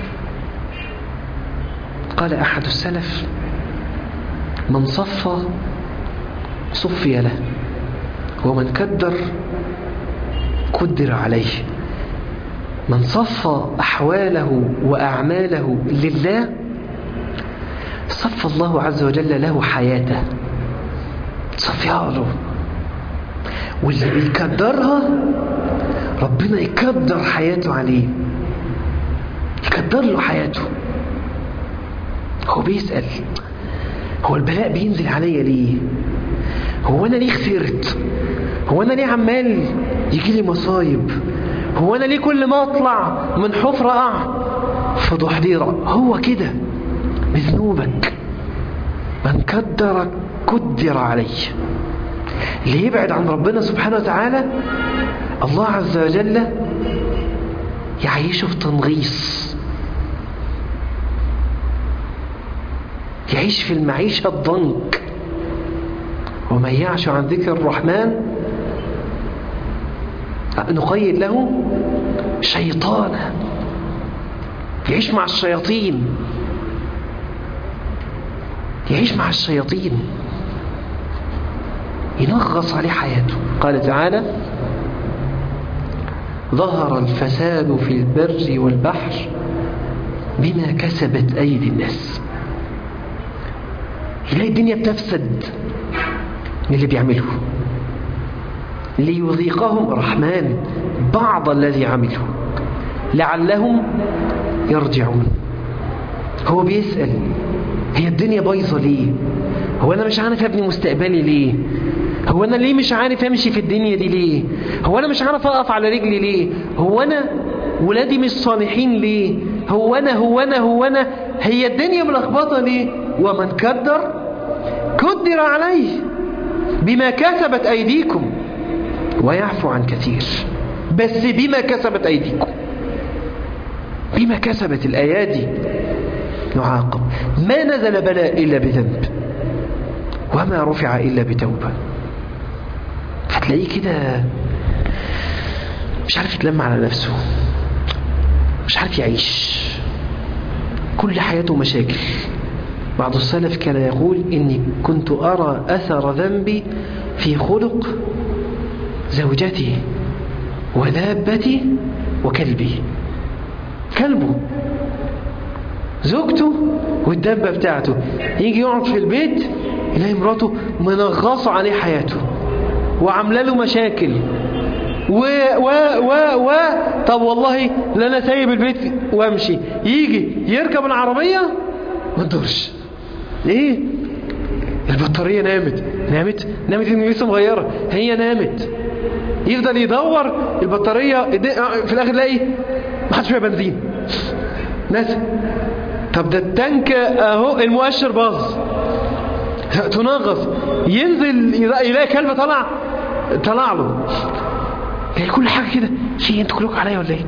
قال احد السلف من صفى صفي له ومن كدر قدر عليه من صفى أحواله وأعماله لله صفى الله عز وجل له حياته صفيها له واللي بيكدرها ربنا يكدر حياته عليه يكدر له حياته هو بيسأل هو البلاء بينزل عليا ليه هو أنا ليه خسرت هو أنا ليه عمال يجي لي مصايب هو أنا ليه كل ما أطلع من حفرة أقع في ضحضيرة هو كده بذنوبك من كدر كدر عليه اللي يبعد عن ربنا سبحانه وتعالى الله عز وجل يعيشه في تنغيص يعيش في المعيشة الضنك ومن يعش عن ذكر الرحمن نقيد له شيطانا يعيش مع الشياطين يعيش مع الشياطين ينغص عليه حياته قال تعالى ظهر الفساد في البر والبحر بما كسبت أيدي الناس يلاقي الدنيا بتفسد من اللي بيعمله ليذيقهم رحمن بعض الذي عملوا لعلهم يرجعون هو بيسأل هي الدنيا بايظة ليه هو أنا مش عارف أبني مستقبلي ليه هو أنا ليه مش عارف أمشي في الدنيا دي ليه هو أنا مش عارف أقف على رجلي ليه هو أنا ولادي مش صالحين ليه هو أنا هو أنا هو أنا هي الدنيا ملخبطة ليه ومن كدر كدر عليه بما كسبت أيديكم ويعفو عن كثير بس بما كسبت أيديكم بما كسبت الأيادي نعاقب ما نزل بلاء إلا بذنب وما رفع إلا بتوبة فتلاقيه كده مش عارف يتلم على نفسه مش عارف يعيش كل حياته مشاكل بعض السلف كان يقول إني كنت أرى أثر ذنبي في خلق زوجتي ودابتي وكلبي كلبه زوجته والدابة بتاعته يجي يقعد في البيت يلاقي مراته منغصة عليه حياته وعامله له مشاكل و و و و طب والله لا انا سايب البيت وامشي يجي يركب العربية ما تدورش ليه البطارية نامت نامت نامت انه لسه مغيرة هي نامت يفضل يدور البطارية في الاخر تلاقي ما حدش فيها بنزين ناس طب ده التانك اهو المؤشر باظ تنغص ينزل يلاقي كلبة طلع طلع له يعني كل حاجة كده في انتوا كلكم عليا ولا ايه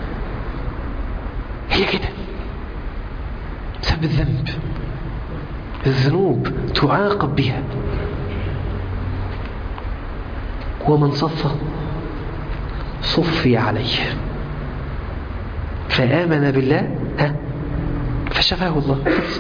هي كده بسبب الذنب الذنوب تعاقب بها ومن صف صفي عليه فآمن بالله ها فشفاه الله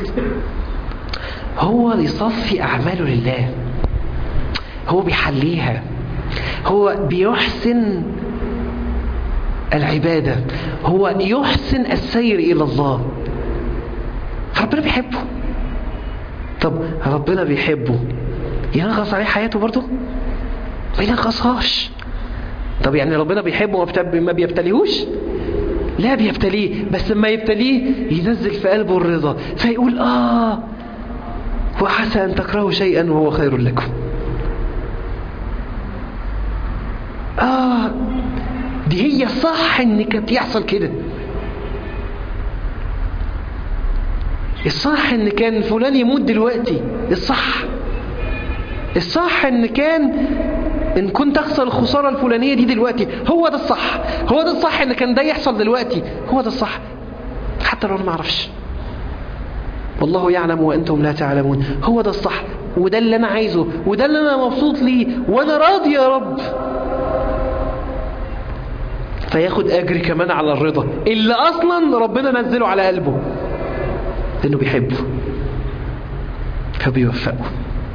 هو يصفي أعماله لله هو بيحليها هو بيحسن العبادة هو يحسن السير إلى الله فربنا بيحبه طب ربنا بيحبه ينغص عليه حياته برضه ما ينغصهاش طب يعني ربنا بيحبه ما بيبتليهوش لا بيبتليه بس لما يبتليه ينزل في قلبه الرضا فيقول آه وعسى أن تكرهوا شيئا وهو خير لكم آه دي هي صح إن كانت يحصل كده الصح إن كان فلان يموت دلوقتي الصح الصح إن كان إن كنت أخسر الخسارة الفلانية دي دلوقتي هو ده الصح هو ده الصح إن كان ده يحصل دلوقتي هو ده الصح حتى لو أنا ما أعرفش والله يعلم وأنتم لا تعلمون هو ده الصح وده اللي أنا عايزه وده اللي أنا مبسوط ليه وأنا راضي يا رب فياخد أجر كمان على الرضا اللي أصلا ربنا نزله على قلبه لأنه بيحبه فبيوفقه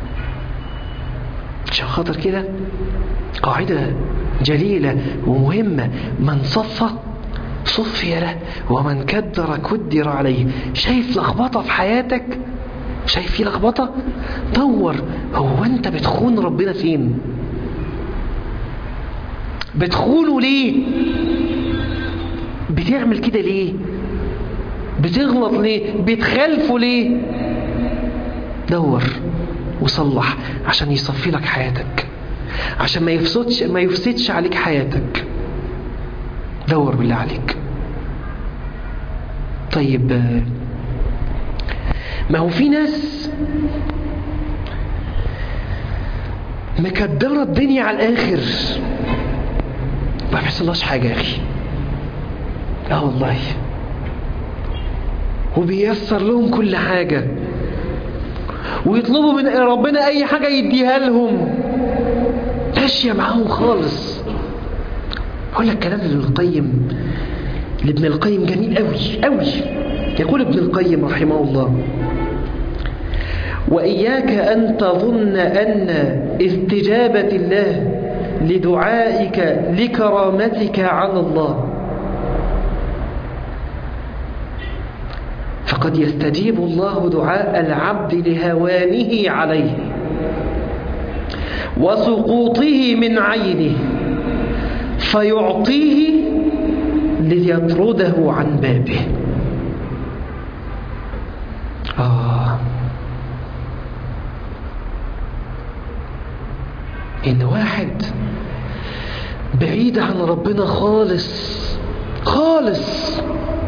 عشان خاطر كده قاعدة جليلة ومهمة من صف صفي له ومن كدر كدر عليه شايف لخبطة في حياتك شايف في لخبطة دور هو انت بتخون ربنا فين بتخونه ليه بتعمل كده ليه بتغلط ليه بتخالفه ليه دور وصلح عشان يصفي لك حياتك عشان ما يفسدش ما يفسدش عليك حياتك دور بالله عليك طيب ما هو في ناس مكدرة الدنيا على الآخر ما بيحصلهاش حاجة يا أخي اه والله وبيسر لهم كل حاجة ويطلبوا من ربنا أي حاجة يديها لهم ماشية معاهم خالص أقول لك كلام ابن القيم لابن القيم جميل قوي قوي يقول ابن القيم رحمه الله وإياك أن تظن أن استجابة الله لدعائك لكرامتك على الله فقد يستجيب الله دعاء العبد لهوانه عليه وسقوطه من عينه فيعطيه ليطرده عن بابه آه إن واحد بعيد عن ربنا خالص خالص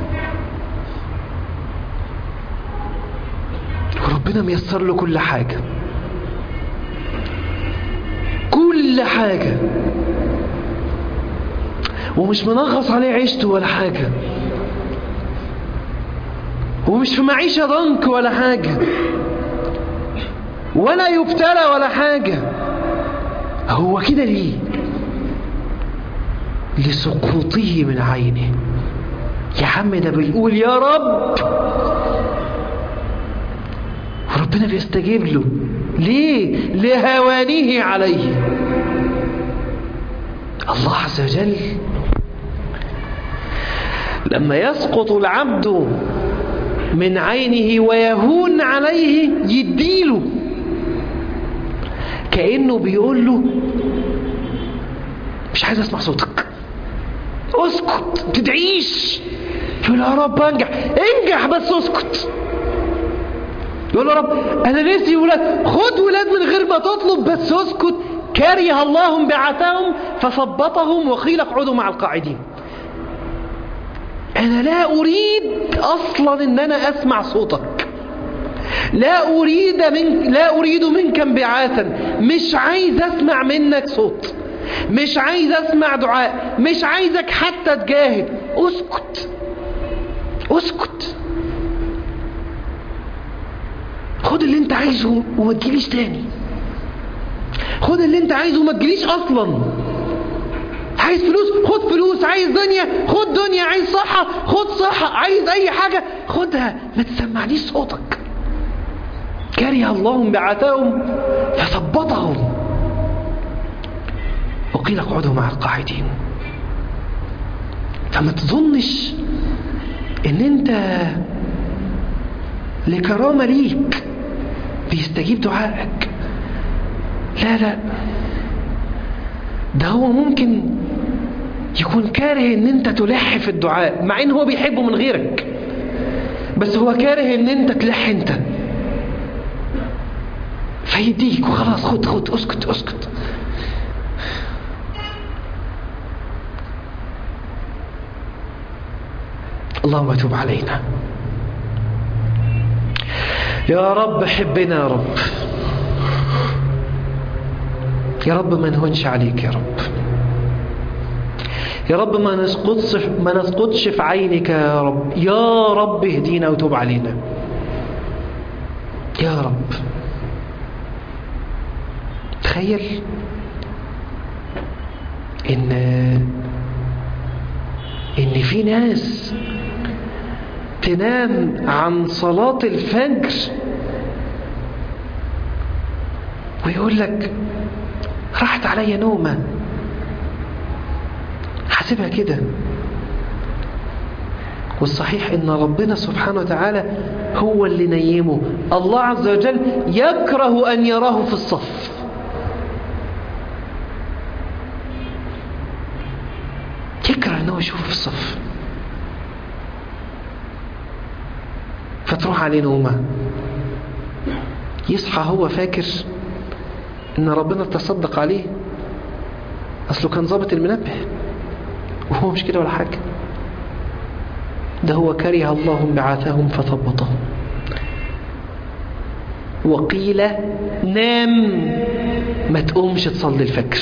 وربنا ميسر له كل حاجة كل حاجة ومش منغص عليه عيشته ولا حاجة ومش في معيشة ضنك ولا حاجة ولا يبتلى ولا حاجة هو كده ليه لسقوطه من عينه يا عم ده بيقول يا رب وربنا بيستجيب له ليه لهوانه عليه الله عز وجل لما يسقط العبد من عينه ويهون عليه يديله كأنه بيقول له مش عايز اسمع صوتك اسكت تدعيش يقول يا رب انجح انجح بس اسكت يقول يا رب انا نسي ولاد خد ولاد من غير ما تطلب بس اسكت كره الله بعثهم فثبطهم وقيل اقعدوا مع القاعدين انا لا اريد اصلا ان انا اسمع صوتك لا اريد من لا اريد منك انبعاثا مش عايز اسمع منك صوت مش عايز اسمع دعاء مش عايزك حتى تجاهد اسكت اسكت خد اللي انت عايزه وما تجيليش تاني خد اللي انت عايزه وما تجيليش اصلا عايز فلوس خد فلوس عايز دنيا خد دنيا عايز صحة خد صحة عايز اي حاجة خدها ما تسمعنيش صوتك كره الله بعثهم فثبطهم وقيل اقعدوا مع القاعدين فما تظنش ان انت لكرامة ليك بيستجيب دعائك لا لا ده هو ممكن يكون كاره ان انت تلح في الدعاء مع ان هو بيحبه من غيرك بس هو كاره ان انت تلح انت فيديك وخلاص خد خد اسكت اسكت اللهم تب علينا يا رب حبنا يا رب يا رب ما نهونش عليك يا رب يا رب ما نسقطش ما نسقطش في عينك يا رب يا رب اهدينا وتوب علينا يا رب تخيل ان ان في ناس تنام عن صلاة الفجر ويقول لك راحت عليا نومة حاسبها كده والصحيح ان ربنا سبحانه وتعالى هو اللي نيمه الله عز وجل يكره ان يراه في الصف يكره انه يشوفه في الصف فتروح عليه نومة يصحى هو فاكر ان ربنا تصدق عليه اصله كان ظابط المنبه وهو مش كده ولا حاجة ده هو كره الله بعثهم فثبطهم وقيل نام ما تقومش تصلي الفجر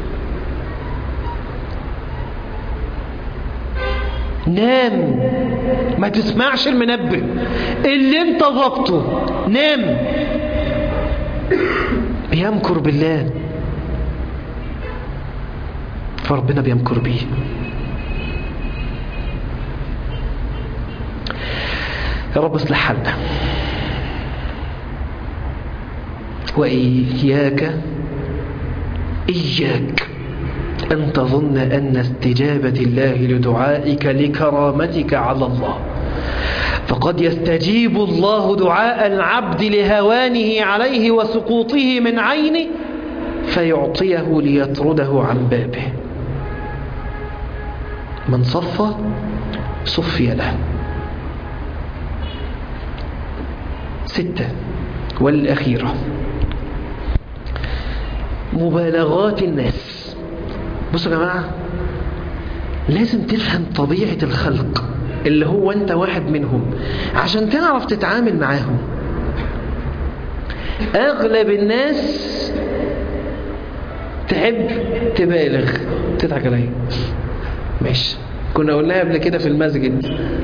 نام ما تسمعش المنبه اللي انت ضبطه نام بيمكر بالله فربنا بيمكر بيه يا رب اصلح حالنا وإياك إياك أن تظن أن استجابة الله لدعائك لكرامتك على الله فقد يستجيب الله دعاء العبد لهوانه عليه وسقوطه من عينه فيعطيه ليطرده عن بابه من صف صفي له ستة والأخيرة مبالغات الناس بصوا يا جماعة لازم تفهم طبيعة الخلق اللي هو انت واحد منهم عشان تعرف تتعامل معاهم اغلب الناس تحب تبالغ تضحك عليا ماشي كنا قلناها قبل كده في المسجد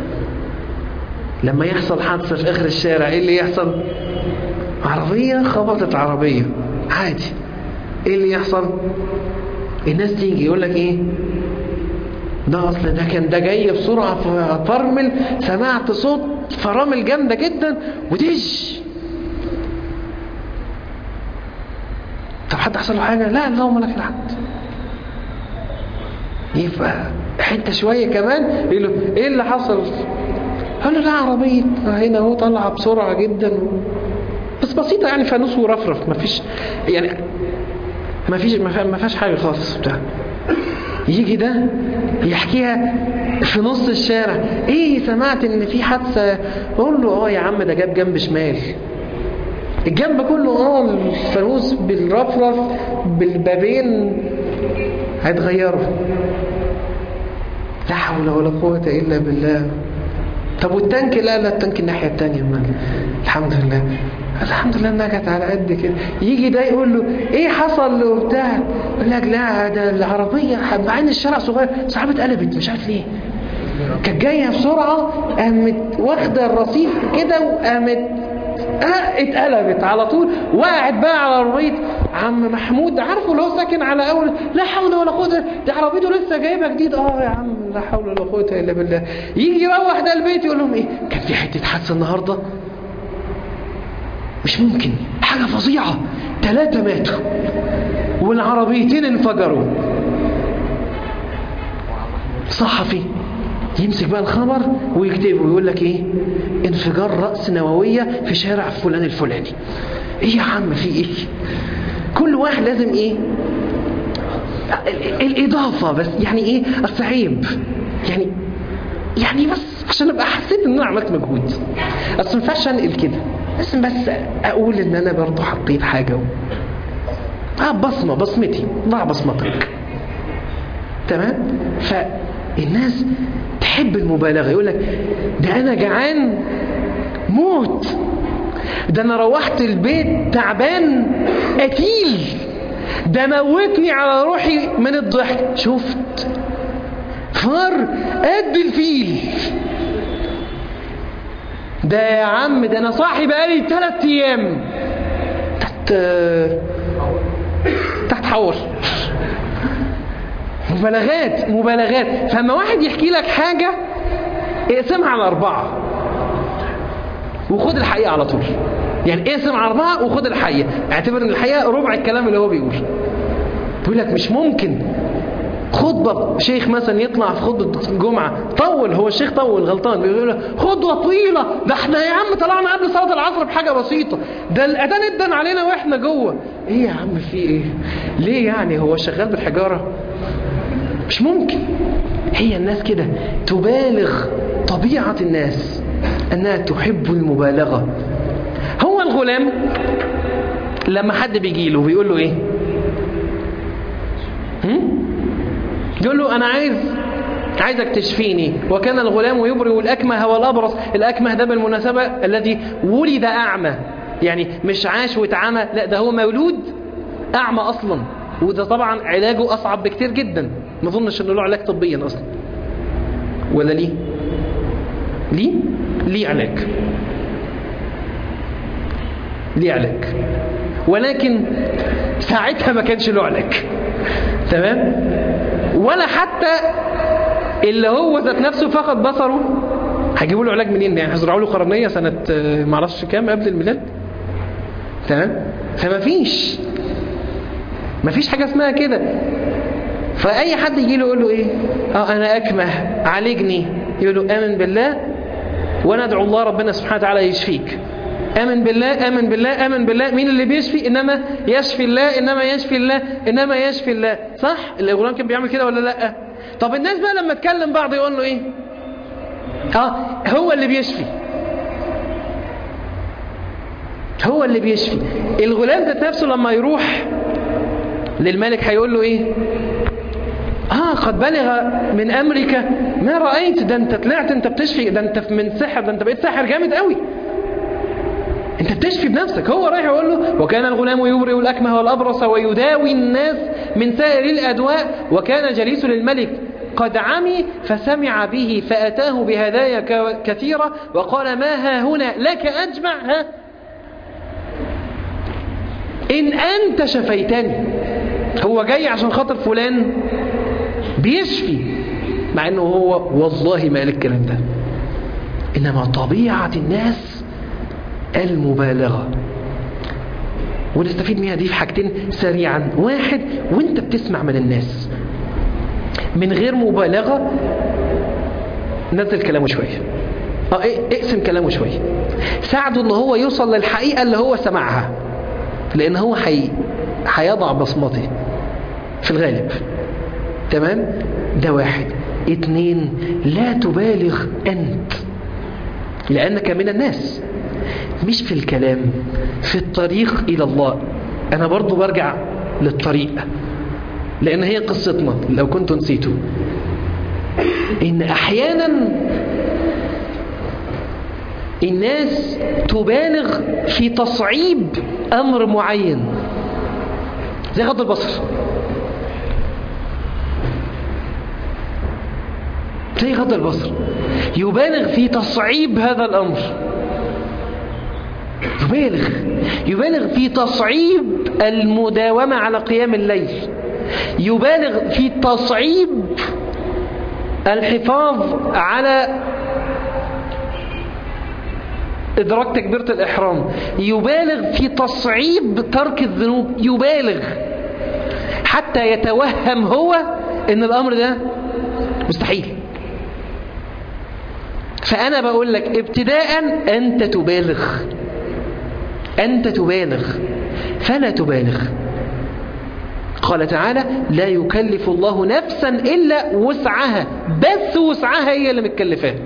لما يحصل حادثة في آخر الشارع إيه اللي يحصل عربية خبطت عربية عادي إيه اللي يحصل الناس تيجي يقول لك إيه ده أصل ده كان ده جاي بسرعة فرمل سمعت صوت فرامل جامدة جدا ودش طب حد حصل له حاجة لا اللهم لك الحمد يبقى حتة شوية كمان يقول له ايه اللي حصل قال له لا عربية هنا هو طلع بسرعة جدا بس بسيطة يعني فانوس ورفرف ما فيش يعني ما فيش ما فيهاش حاجة خالص بتاع يجي ده يحكيها في نص الشارع ايه سمعت ان في حادثة قول له اه يا عم ده جاب جنب شمال الجنب كله اه الفانوس بالرفرف بالبابين هيتغيروا لا حول ولا قوة إلا بالله طب والتانك لا لا التانك الناحية التانية ما الحمد لله الحمد لله انها كانت على قد كده يجي ده يقول له ايه حصل له بتاع يقول لك لا ده العربية مع ان الشارع صغير بس العربية اتقلبت مش عارف ليه كانت جاية بسرعة قامت واخدة الرصيف كده وقامت اه اتقلبت على طول وقعت بقى على عربية عم محمود عارفه اللي هو ساكن على اول لا حول ولا قوة دي عربيته لسه جايبها جديد اه يا عم لا حول ولا قوة الا بالله يجي يروح ده البيت يقول لهم ايه كان في حتة حادثة النهاردة مش ممكن حاجة فظيعة ثلاثة ماتوا والعربيتين انفجروا صحفي يمسك بقى الخبر ويكتبه ويقول لك ايه انفجار رأس نووية في شارع فلان الفلاني ايه يا عم في ايه كل واحد لازم ايه الاضافة بس يعني ايه اصل عيب يعني يعني بس عشان ابقى حسيت ان انا عملت مجهود اصل ما ينفعش انقل كده لازم بس اقول ان انا برضه حطيت حاجة و... اه بصمة بصمتي ضع بصمتك تمام فالناس تحب المبالغة يقول لك ده انا جعان موت ده انا روحت البيت تعبان قتيل ده موتني على روحي من الضحك شفت فار قد الفيل ده يا عم ده انا صاحي بقالي ثلاث ايام تحت تحت حور مبالغات مبالغات فلما واحد يحكي لك حاجة اقسمها على أربعة وخد الحقيقة على طول يعني اقسم على أربعة وخد الحقيقة اعتبر ان الحقيقة ربع الكلام اللي هو بيقول بيقول لك مش ممكن خطبة شيخ مثلا يطلع في خطبة جمعة طول هو الشيخ طول غلطان بيقول له خطبة طويلة ده احنا يا عم طلعنا قبل صلاة العصر بحاجة بسيطة ده الأذان ادن علينا واحنا جوه ايه يا عم في ايه ليه يعني هو شغال بالحجارة مش ممكن هي الناس كده تبالغ طبيعة الناس أنها تحب المبالغة هو الغلام لما حد بيجي له بيقول له ايه هم؟ يقول له أنا عايز عايزك تشفيني وكان الغلام يبرئ الأكمه والأبرص الأكمه ده بالمناسبة الذي ولد أعمى يعني مش عاش واتعمى لا ده هو مولود أعمى أصلا وده طبعا علاجه أصعب بكتير جدا ما اظنش انه له علاج طبيا أصلا ولا ليه ليه ليه علاج ليه علاج ولكن ساعتها ما كانش له علاج تمام ولا حتى اللي هو ذات نفسه فقد بصره هيجيبوا له علاج منين يعني هيزرعوا له قرنيه سنه معرفش كام قبل الميلاد تمام فما فيش ما فيش حاجه اسمها كده فاي حد يجي له يقول له ايه اه انا اكمه عالجني يقول له امن بالله وانا ادعو الله ربنا سبحانه وتعالى يشفيك امن بالله امن بالله امن بالله مين اللي بيشفي انما يشفي الله انما يشفي الله انما يشفي الله صح الغلام كان بيعمل كده ولا لا طب الناس بقى لما تكلم بعض يقول له ايه اه هو اللي بيشفي هو اللي بيشفي الغلام ذات نفسه لما يروح للملك هيقول له ايه اه قد بلغ من امرك ما رأيت ده انت طلعت انت بتشفي ده انت من سحر ده انت بقيت ساحر جامد قوي انت بتشفي بنفسك هو رايح يقول له وكان الغلام يبرئ الأكمه والأبرص ويداوي الناس من سائر الأدواء وكان جليس للملك قد عمي فسمع به فأتاه بهدايا ك- كثيرة وقال ما ها هنا لك أجمع ها إن أنت شفيتني هو جاي عشان خاطر فلان بيشفي مع أنه هو والله ما قال الكلام ده إنما طبيعة الناس المبالغة ونستفيد منها دي في حاجتين سريعا واحد وانت بتسمع من الناس من غير مبالغة نزل كلامه شوية اه ايه اقسم كلامه شوية ساعده ان هو يوصل للحقيقة اللي هو سمعها لان هو حي... هيضع بصمته في الغالب تمام ده واحد اتنين لا تبالغ انت لانك من الناس مش في الكلام في الطريق الى الله انا برضو برجع للطريق لان هي قصتنا لو كنت نسيته ان احيانا الناس تبالغ في تصعيب امر معين زي غض البصر زي غض البصر يبالغ في تصعيب هذا الامر يبالغ يبالغ في تصعيب المداومة على قيام الليل يبالغ في تصعيب الحفاظ على إدراك تكبيرة الإحرام يبالغ في تصعيب ترك الذنوب يبالغ حتى يتوهم هو إن الأمر ده مستحيل فأنا بقول لك ابتداء أنت تبالغ أنت تبالغ فلا تبالغ قال تعالى لا يكلف الله نفسا إلا وسعها بس وسعها هي اللي متكلفاه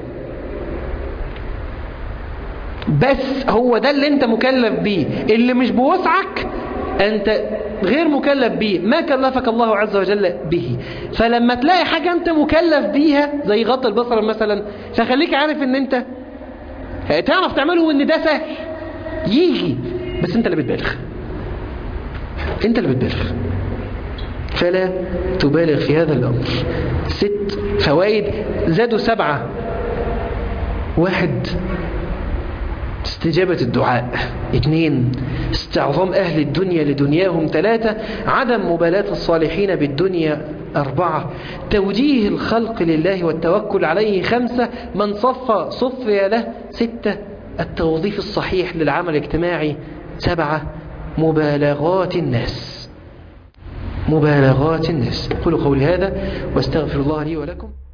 بس هو ده اللي انت مكلف بيه اللي مش بوسعك انت غير مكلف بيه ما كلفك الله عز وجل به فلما تلاقي حاجة انت مكلف بيها زي غط البصر مثلا فخليك عارف ان انت تعرف تعمله وان ده سهل يجي بس انت اللي بتبالغ انت اللي بتبالغ فلا تبالغ في هذا الامر ست فوائد زادوا سبعة واحد استجابة الدعاء اثنين استعظام أهل الدنيا لدنياهم ثلاثة عدم مبالاة الصالحين بالدنيا أربعة توجيه الخلق لله والتوكل عليه خمسة من صف صفي له ستة التوظيف الصحيح للعمل الاجتماعي سبعة مبالغات الناس مبالغات الناس قولوا قولي هذا واستغفر الله لي ولكم